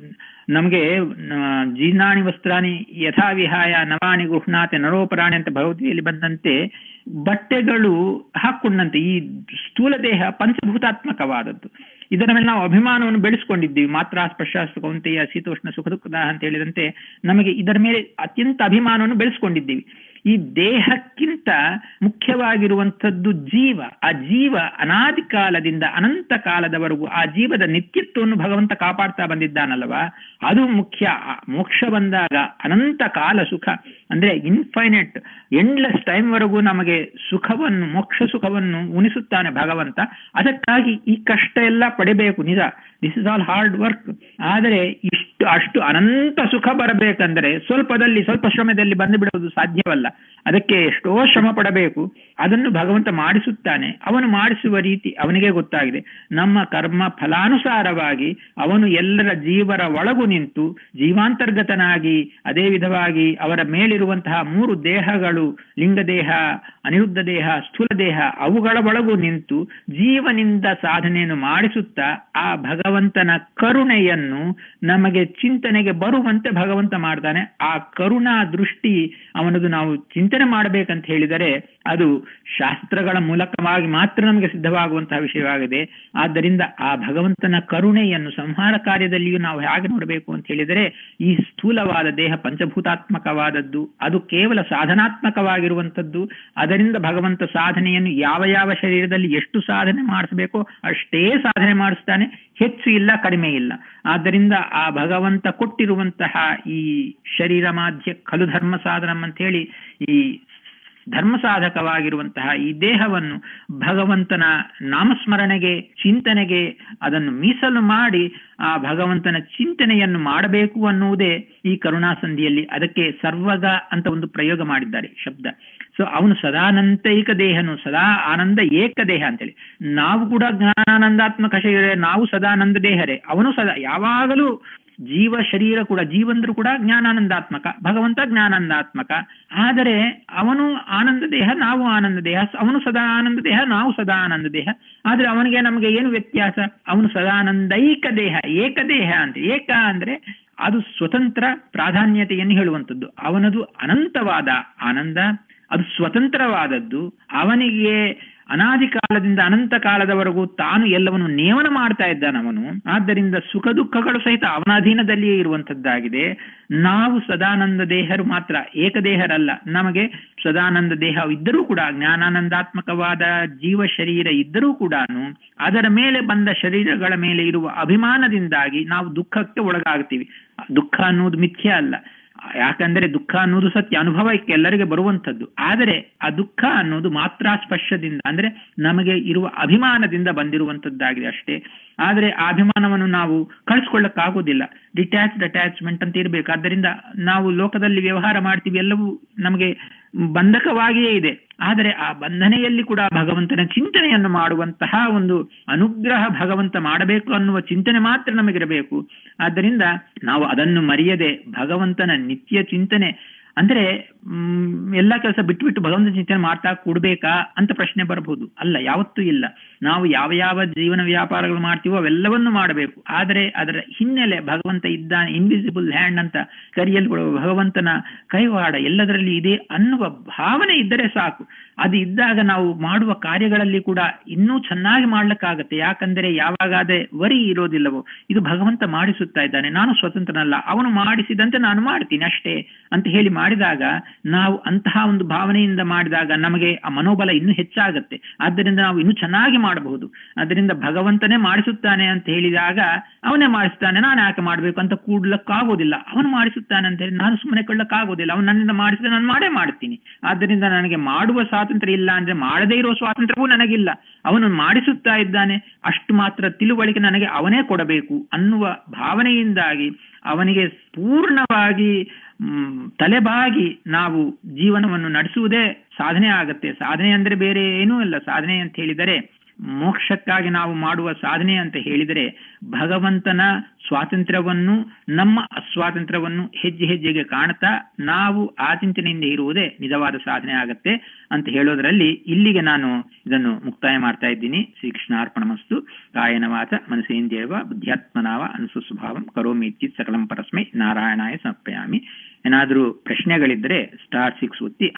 ನಮಗೆ ಜೀರ್ಣಾಣಿ ವಸ್ತ್ರಾಣಿ ಯಥಾ ವಿಹಾಯ ನವಾನಿ ಗೃಹ್ಣಾತೆ ನರೋಪರಾಣಿ ಅಂತ ಭಗವದ್ಗೀತೆಯಲ್ಲಿ ಬಂದಂತೆ ಬಟ್ಟೆಗಳು ಹಾಕೊಂಡಂತೆ ಈ ಸ್ಥೂಲ ದೇಹ ಪಂಚಭೂತಾತ್ಮಕವಾದದ್ದು ಇದರ ಮೇಲೆ ನಾವು ಅಭಿಮಾನವನ್ನು ಬೆಳೆಸ್ಕೊಂಡಿದ್ದೀವಿ ಮಾತ್ರ ಸ್ಪರ್ಶ ಕೌಂತೆಯ ಶೀತೋಷ್ಣ ಸುಖ ದುಃಖದ ಅಂತ ಹೇಳಿದಂತೆ ನಮಗೆ ಇದರ ಮೇಲೆ ಅತ್ಯಂತ ಅಭಿಮಾನವನ್ನು ಬೆಳೆಸ್ಕೊಂಡಿದ್ದೀವಿ ಈ ದೇಹಕ್ಕಿಂತ ಮುಖ್ಯವಾಗಿರುವಂಥದ್ದು ಜೀವ ಆ ಜೀವ ಅನಾದಿ ಕಾಲದಿಂದ ಅನಂತ ಕಾಲದವರೆಗೂ ಆ ಜೀವದ ನಿತ್ಯತ್ವವನ್ನು ಭಗವಂತ ಕಾಪಾಡ್ತಾ ಬಂದಿದ್ದಾನಲ್ವಾ ಅದು ಮುಖ್ಯ ಮೋಕ್ಷ ಬಂದಾಗ ಅನಂತ ಕಾಲ ಸುಖ ಅಂದ್ರೆ ಇನ್ಫೈನೆಟ್ ಎಂಡ್ಲೆಸ್ ಟೈಮ್ ವರೆಗೂ ನಮಗೆ ಸುಖವನ್ನು ಮೋಕ್ಷ ಸುಖವನ್ನು ಉಣಿಸುತ್ತಾನೆ ಭಗವಂತ ಅದಕ್ಕಾಗಿ ಈ ಕಷ್ಟ ಎಲ್ಲ ಪಡಿಬೇಕು ನಿಜ this is all hard work ಆದರೆ ಇಷ್ಟು ಅಷ್ಟು ಅನಂತ ಸುಖ ಬರಬೇಕಂದ್ರೆ ಸ್ವಲ್ಪದಲ್ಲಿ ಸ್ವಲ್ಪ ಶ್ರಮದಲ್ಲಿ ಬಂದು ಬಿಡುವುದು ಸಾಧ್ಯವಲ್ಲ ಅದಕ್ಕೆ ಎಷ್ಟೋ ಶ್ರಮ ಪಡಬೇಕು ಅದನ್ನು ಭಗವಂತ ಮಾಡಿಸುತ್ತಾನೆ ಅವನು ಮಾಡಿಸುವ ರೀತಿ ಅವನಿಗೆ ಗೊತ್ತಾಗಿದೆ ನಮ್ಮ ಕರ್ಮ ಫಲಾನುಸಾರವಾಗಿ ಅವನು ಎಲ್ಲರ ಜೀವರ ಒಳಗು ನಿಂತು ಜೀವಾಂತರ್ಗತನಾಗಿ ಅದೇ ವಿಧವಾಗಿ ಅವರ ಮೇಲಿರುವಂತಹ ಮೂರು ದೇಹಗಳು ಲಿಂಗದೇಹ ಅನಿರುದ್ಧ ದೇಹ ಸ್ಥೂಲ ದೇಹ ಅವುಗಳ ಒಳಗು ನಿಂತು ಜೀವನಿಂದ ಸಾಧನೆಯನ್ನು ಮಾಡಿಸುತ್ತಾ ಆ ಭಗವಂತನ ಕರುಣೆಯನ್ನು ನಮಗೆ ಚಿಂತನೆಗೆ ಬರುವಂತೆ ಭಗವಂತ ಮಾಡ್ತಾನೆ ಆ ಕರುಣಾ ದೃಷ್ಟಿ ಅವನದು ನಾವು ಚಿಂತನೆ ಮಾಡಬೇಕಂತ ಹೇಳಿದರೆ ಅದು ಶಾಸ್ತ್ರಗಳ ಮೂಲಕವಾಗಿ ಮಾತ್ರ ನಮಗೆ ಸಿದ್ಧವಾಗುವಂತಹ ವಿಷಯವಾಗಿದೆ ಆದ್ದರಿಂದ ಆ ಭಗವಂತನ ಕರುಣೆಯನ್ನು ಸಂಹಾರ ಕಾರ್ಯದಲ್ಲಿಯೂ ನಾವು ಹೇಗೆ ನೋಡಬೇಕು ಅಂತ ಹೇಳಿದರೆ ಈ ಸ್ಥೂಲವಾದ ದೇಹ ಪಂಚಭೂತಾತ್ಮಕವಾದದ್ದು ಅದು ಕೇವಲ ಸಾಧನಾತ್ಮಕವಾಗಿರುವಂಥದ್ದು ಅದರಿಂದ ಭಗವಂತ ಸಾಧನೆಯನ್ನು ಯಾವ ಯಾವ ಶರೀರದಲ್ಲಿ ಎಷ್ಟು ಸಾಧನೆ ಮಾಡಿಸಬೇಕೋ ಅಷ್ಟೇ ಸಾಧನೆ ಮಾಡಿಸ್ತಾನೆ ಹೆಚ್ಚು ಇಲ್ಲ ಕಡಿಮೆ ಇಲ್ಲ ಆದ್ದರಿಂದ ಆ ಭಗವಂತ ಕೊಟ್ಟಿರುವಂತಹ ಈ ಶರೀರ ಮಾಧ್ಯ ಖಲು ಧರ್ಮ ಸಾಧನಂ ಅಂತ ಹೇಳಿ ಈ ಧರ್ಮ ಸಾಧಕವಾಗಿರುವಂತಹ ಈ ದೇಹವನ್ನು ಭಗವಂತನ ನಾಮಸ್ಮರಣೆಗೆ ಚಿಂತನೆಗೆ ಅದನ್ನು ಮೀಸಲು ಮಾಡಿ ಆ ಭಗವಂತನ ಚಿಂತನೆಯನ್ನು ಮಾಡಬೇಕು ಅನ್ನುವುದೇ ಈ ಕರುಣಾಸಂಧಿಯಲ್ಲಿ ಅದಕ್ಕೆ ಸರ್ವಗ ಅಂತ ಒಂದು ಪ್ರಯೋಗ ಮಾಡಿದ್ದಾರೆ ಶಬ್ದ ಸೊ ಅವನು ಸದಾನಂತೈಕ ದೇಹನು ಸದಾ ಆನಂದ ಏಕ ದೇಹ ಅಂತೇಳಿ ನಾವು ಕೂಡ ಜ್ಞಾನಾನಂದಾತ್ಮಕ ಶರೀರ ನಾವು ಸದಾನಂದ ದೇಹರೇ ಅವನು ಸದಾ ಯಾವಾಗಲೂ ಜೀವ ಶರೀರ ಕೂಡ ಜೀವಂದ್ರು ಕೂಡ ಜ್ಞಾನಾನಂದಾತ್ಮಕ ಭಗವಂತ ಜ್ಞಾನಾನಂದಾತ್ಮಕ ಆದರೆ ಅವನು ಆನಂದ ದೇಹ ನಾವು ಆನಂದ ದೇಹ ಅವನು ಸದಾ ಆನಂದ ದೇಹ ನಾವು ಸದಾ ಆನಂದ ದೇಹ ಆದ್ರೆ ಅವನಿಗೆ ನಮಗೆ ಏನು ವ್ಯತ್ಯಾಸ ಅವನು ಸದಾನಂದೈಕ ದೇಹ ಏಕದೇಹ ಅಂತ ಏಕ ಅಂದ್ರೆ ಅದು ಸ್ವತಂತ್ರ ಪ್ರಾಧಾನ್ಯತೆಯನ್ನು ಹೇಳುವಂಥದ್ದು ಅವನದು ಅನಂತವಾದ ಆನಂದ ಅದು ಸ್ವತಂತ್ರವಾದದ್ದು ಅವನಿಗೆ ಅನಾದಿ ಕಾಲದಿಂದ ಅನಂತ ಕಾಲದವರೆಗೂ ತಾನು ಎಲ್ಲವನ್ನು ನೇಮನ ಮಾಡ್ತಾ ಇದ್ದಾನ ಅವನು ಆದ್ದರಿಂದ ಸುಖ ದುಃಖಗಳು ಸಹಿತ ಅವನ ಅಧೀನದಲ್ಲಿಯೇ ಇರುವಂತದ್ದಾಗಿದೆ ನಾವು ಸದಾನಂದ ದೇಹರು ಮಾತ್ರ ಏಕದೇಹರಲ್ಲ ನಮಗೆ ಸದಾನಂದ ದೇಹ ಇದ್ದರೂ ಕೂಡ ಜ್ಞಾನಾನಂದಾತ್ಮಕವಾದ ಜೀವ ಶರೀರ ಇದ್ದರೂ ಕೂಡ ಅದರ ಮೇಲೆ ಬಂದ ಶರೀರಗಳ ಮೇಲೆ ಇರುವ ಅಭಿಮಾನದಿಂದಾಗಿ ನಾವು ದುಃಖಕ್ಕೆ ಒಳಗಾಗ್ತೀವಿ ದುಃಖ ಅನ್ನೋದು ಮಿಥ್ಯ ಅಲ್ಲ ಯಾಕಂದ್ರೆ ದುಃಖ ಅನ್ನೋದು ಸತ್ಯ ಅನುಭವಕ್ಕೆ ಎಲ್ಲರಿಗೆ ಬರುವಂಥದ್ದು ಆದರೆ ಆ ದುಃಖ ಅನ್ನೋದು ಮಾತ್ರ ಸ್ಪರ್ಶದಿಂದ ಅಂದ್ರೆ ನಮಗೆ ಇರುವ ಅಭಿಮಾನದಿಂದ ಬಂದಿರುವಂತದ್ದಾಗಿದೆ ಅಷ್ಟೇ ಆದರೆ ಆ ಅಭಿಮಾನವನ್ನು ನಾವು ಕಳಿಸ್ಕೊಳ್ಳಕ್ಕಾಗೋದಿಲ್ಲ ಡಿಟ್ಯಾಚ್ಡ್ ಅಟ್ಯಾಚ್ಮೆಂಟ್ ಅಂತ ಇರಬೇಕು ಆದ್ದರಿಂದ ನಾವು ಲೋಕದಲ್ಲಿ ವ್ಯವಹಾರ ಮಾಡ್ತೀವಿ ಎಲ್ಲವೂ ನಮಗೆ ಬಂಧಕವಾಗಿಯೇ ಇದೆ ಆದರೆ ಆ ಬಂಧನೆಯಲ್ಲಿ ಕೂಡ ಭಗವಂತನ ಚಿಂತನೆಯನ್ನು ಮಾಡುವಂತಹ ಒಂದು ಅನುಗ್ರಹ ಭಗವಂತ ಮಾಡಬೇಕು ಅನ್ನುವ ಚಿಂತನೆ ಮಾತ್ರ ನಮಗಿರಬೇಕು ಆದ್ದರಿಂದ ನಾವು ಅದನ್ನು ಮರೆಯದೆ ಭಗವಂತನ ನಿತ್ಯ ಚಿಂತನೆ ಅಂದ್ರೆ ಹ್ಮ್ ಎಲ್ಲ ಕೆಲಸ ಬಿಟ್ಬಿಟ್ಟು ಭಗವಂತ ಚಿಂತನೆ ಮಾಡ್ತಾ ಕೂಡ್ಬೇಕಾ ಅಂತ ಪ್ರಶ್ನೆ ಬರಬಹುದು ಅಲ್ಲ ಯಾವತ್ತೂ ಇಲ್ಲ ನಾವು ಯಾವ ಯಾವ ಜೀವನ ವ್ಯಾಪಾರಗಳು ಮಾಡ್ತೀವೋ ಅವೆಲ್ಲವನ್ನು ಮಾಡಬೇಕು ಆದರೆ ಅದರ ಹಿನ್ನೆಲೆ ಭಗವಂತ ಇದ್ದಾನೆ ಇನ್ವಿಸಿಬಲ್ ಹ್ಯಾಂಡ್ ಅಂತ ಕರಿಯಲ್ಗಳು ಭಗವಂತನ ಕೈವಾಡ ಎಲ್ಲದರಲ್ಲಿ ಇದೆ ಅನ್ನುವ ಭಾವನೆ ಇದ್ದರೆ ಸಾಕು ಅದು ಇದ್ದಾಗ ನಾವು ಮಾಡುವ ಕಾರ್ಯಗಳಲ್ಲಿ ಕೂಡ ಇನ್ನೂ ಚೆನ್ನಾಗಿ ಮಾಡ್ಲಿಕ್ಕಾಗತ್ತೆ ಯಾಕಂದ್ರೆ ಯಾವಾಗಾದೆ ವರಿ ಇರೋದಿಲ್ಲವೋ ಇದು ಭಗವಂತ ಮಾಡಿಸುತ್ತಾ ಇದ್ದಾನೆ ನಾನು ಸ್ವತಂತ್ರನಲ್ಲ ಅವನು ಮಾಡಿಸಿದಂತೆ ನಾನು ಮಾಡ್ತೀನಿ ಅಷ್ಟೇ ಅಂತ ಹೇಳಿ ಮಾಡಿದಾಗ ನಾವು ಅಂತಹ ಒಂದು ಭಾವನೆಯಿಂದ ಮಾಡಿದಾಗ ನಮಗೆ ಆ ಮನೋಬಲ ಇನ್ನೂ ಹೆಚ್ಚಾಗತ್ತೆ ಆದ್ದರಿಂದ ನಾವು ಇನ್ನೂ ಚೆನ್ನಾಗಿ ಮಾಡಬಹುದು ಅದರಿಂದ ಭಗವಂತನೇ ಮಾಡಿಸುತ್ತಾನೆ ಅಂತ ಹೇಳಿದಾಗ ಅವನೇ ಮಾಡಿಸ್ತಾನೆ ನಾನು ಯಾಕೆ ಮಾಡ್ಬೇಕು ಅಂತ ಕೂಡ್ಲಕ್ಕಾಗೋದಿಲ್ಲ ಅವನು ಮಾಡಿಸುತ್ತಾನೆ ಅಂತ ಹೇಳಿ ನಾನು ಸುಮ್ಮನೆ ಕೊಳ್ಳಕ್ಕಾಗೋದಿಲ್ಲ ಅವನು ನನ್ನಿಂದ ಮಾಡಿಸಿದ್ರೆ ನಾನು ಮಾಡೇ ಮಾಡ್ತೀನಿ ಆದ್ದರಿಂದ ನನಗೆ ಮಾಡುವ ಸ್ವಾತಂತ್ರ್ಯ ಇಲ್ಲ ಅಂದ್ರೆ ಮಾಡದೇ ಇರುವ ಸ್ವಾತಂತ್ರ್ಯವೂ ನನಗಿಲ್ಲ ಅವನು ಮಾಡಿಸುತ್ತಾ ಇದ್ದಾನೆ ಅಷ್ಟು ಮಾತ್ರ ತಿಳುವಳಿಕೆ ನನಗೆ ಅವನೇ ಕೊಡಬೇಕು ಅನ್ನುವ ಭಾವನೆಯಿಂದಾಗಿ ಅವನಿಗೆ ಪೂರ್ಣವಾಗಿ ತಲೆಬಾಗಿ ನಾವು ಜೀವನವನ್ನು ನಡೆಸುವುದೇ ಸಾಧನೆ ಆಗತ್ತೆ ಸಾಧನೆ ಅಂದ್ರೆ ಬೇರೆ ಏನೂ ಇಲ್ಲ ಸಾಧನೆ ಅಂತ ಹೇಳಿದರೆ ಮೋಕ್ಷಕ್ಕಾಗಿ ನಾವು ಮಾಡುವ ಸಾಧನೆ ಅಂತ ಹೇಳಿದರೆ ಭಗವಂತನ ಸ್ವಾತಂತ್ರ್ಯವನ್ನು ನಮ್ಮ ಅಸ್ವಾತಂತ್ರ್ಯವನ್ನು ಹೆಜ್ಜೆ ಹೆಜ್ಜೆಗೆ ಕಾಣ್ತಾ ನಾವು ಆ ಚಿಂತನೆಯಿಂದ ಇರುವುದೇ ನಿಜವಾದ ಸಾಧನೆ ಆಗತ್ತೆ ಅಂತ ಹೇಳೋದ್ರಲ್ಲಿ ಇಲ್ಲಿಗೆ ನಾನು ಇದನ್ನು ಮುಕ್ತಾಯ ಮಾಡ್ತಾ ಇದ್ದೀನಿ ಶ್ರೀಕೃಷ್ಣಾರ್ಪಣಮಸ್ತು ಕಾಯನವಾಚ ಮನಸೇಂದ್ರಿಯವ ಬುದ್ಧ್ಯಾತ್ಮನಾವ ಅನುಸುಸ್ವಭಾವಂ ಕರೋಮಿ ಇತ್ಯಿತ್ ಸಕಲಂ ಪರಸ್ಮೈ ನಾರಾಯಣಾಯ ಸಮರ್ಪಯಾಮಿ ಏನಾದರೂ ಪ್ರಶ್ನೆಗಳಿದ್ದರೆ ಸ್ಟಾರ್ ಸಿಕ್ಸ್ ಒತ್ತಿ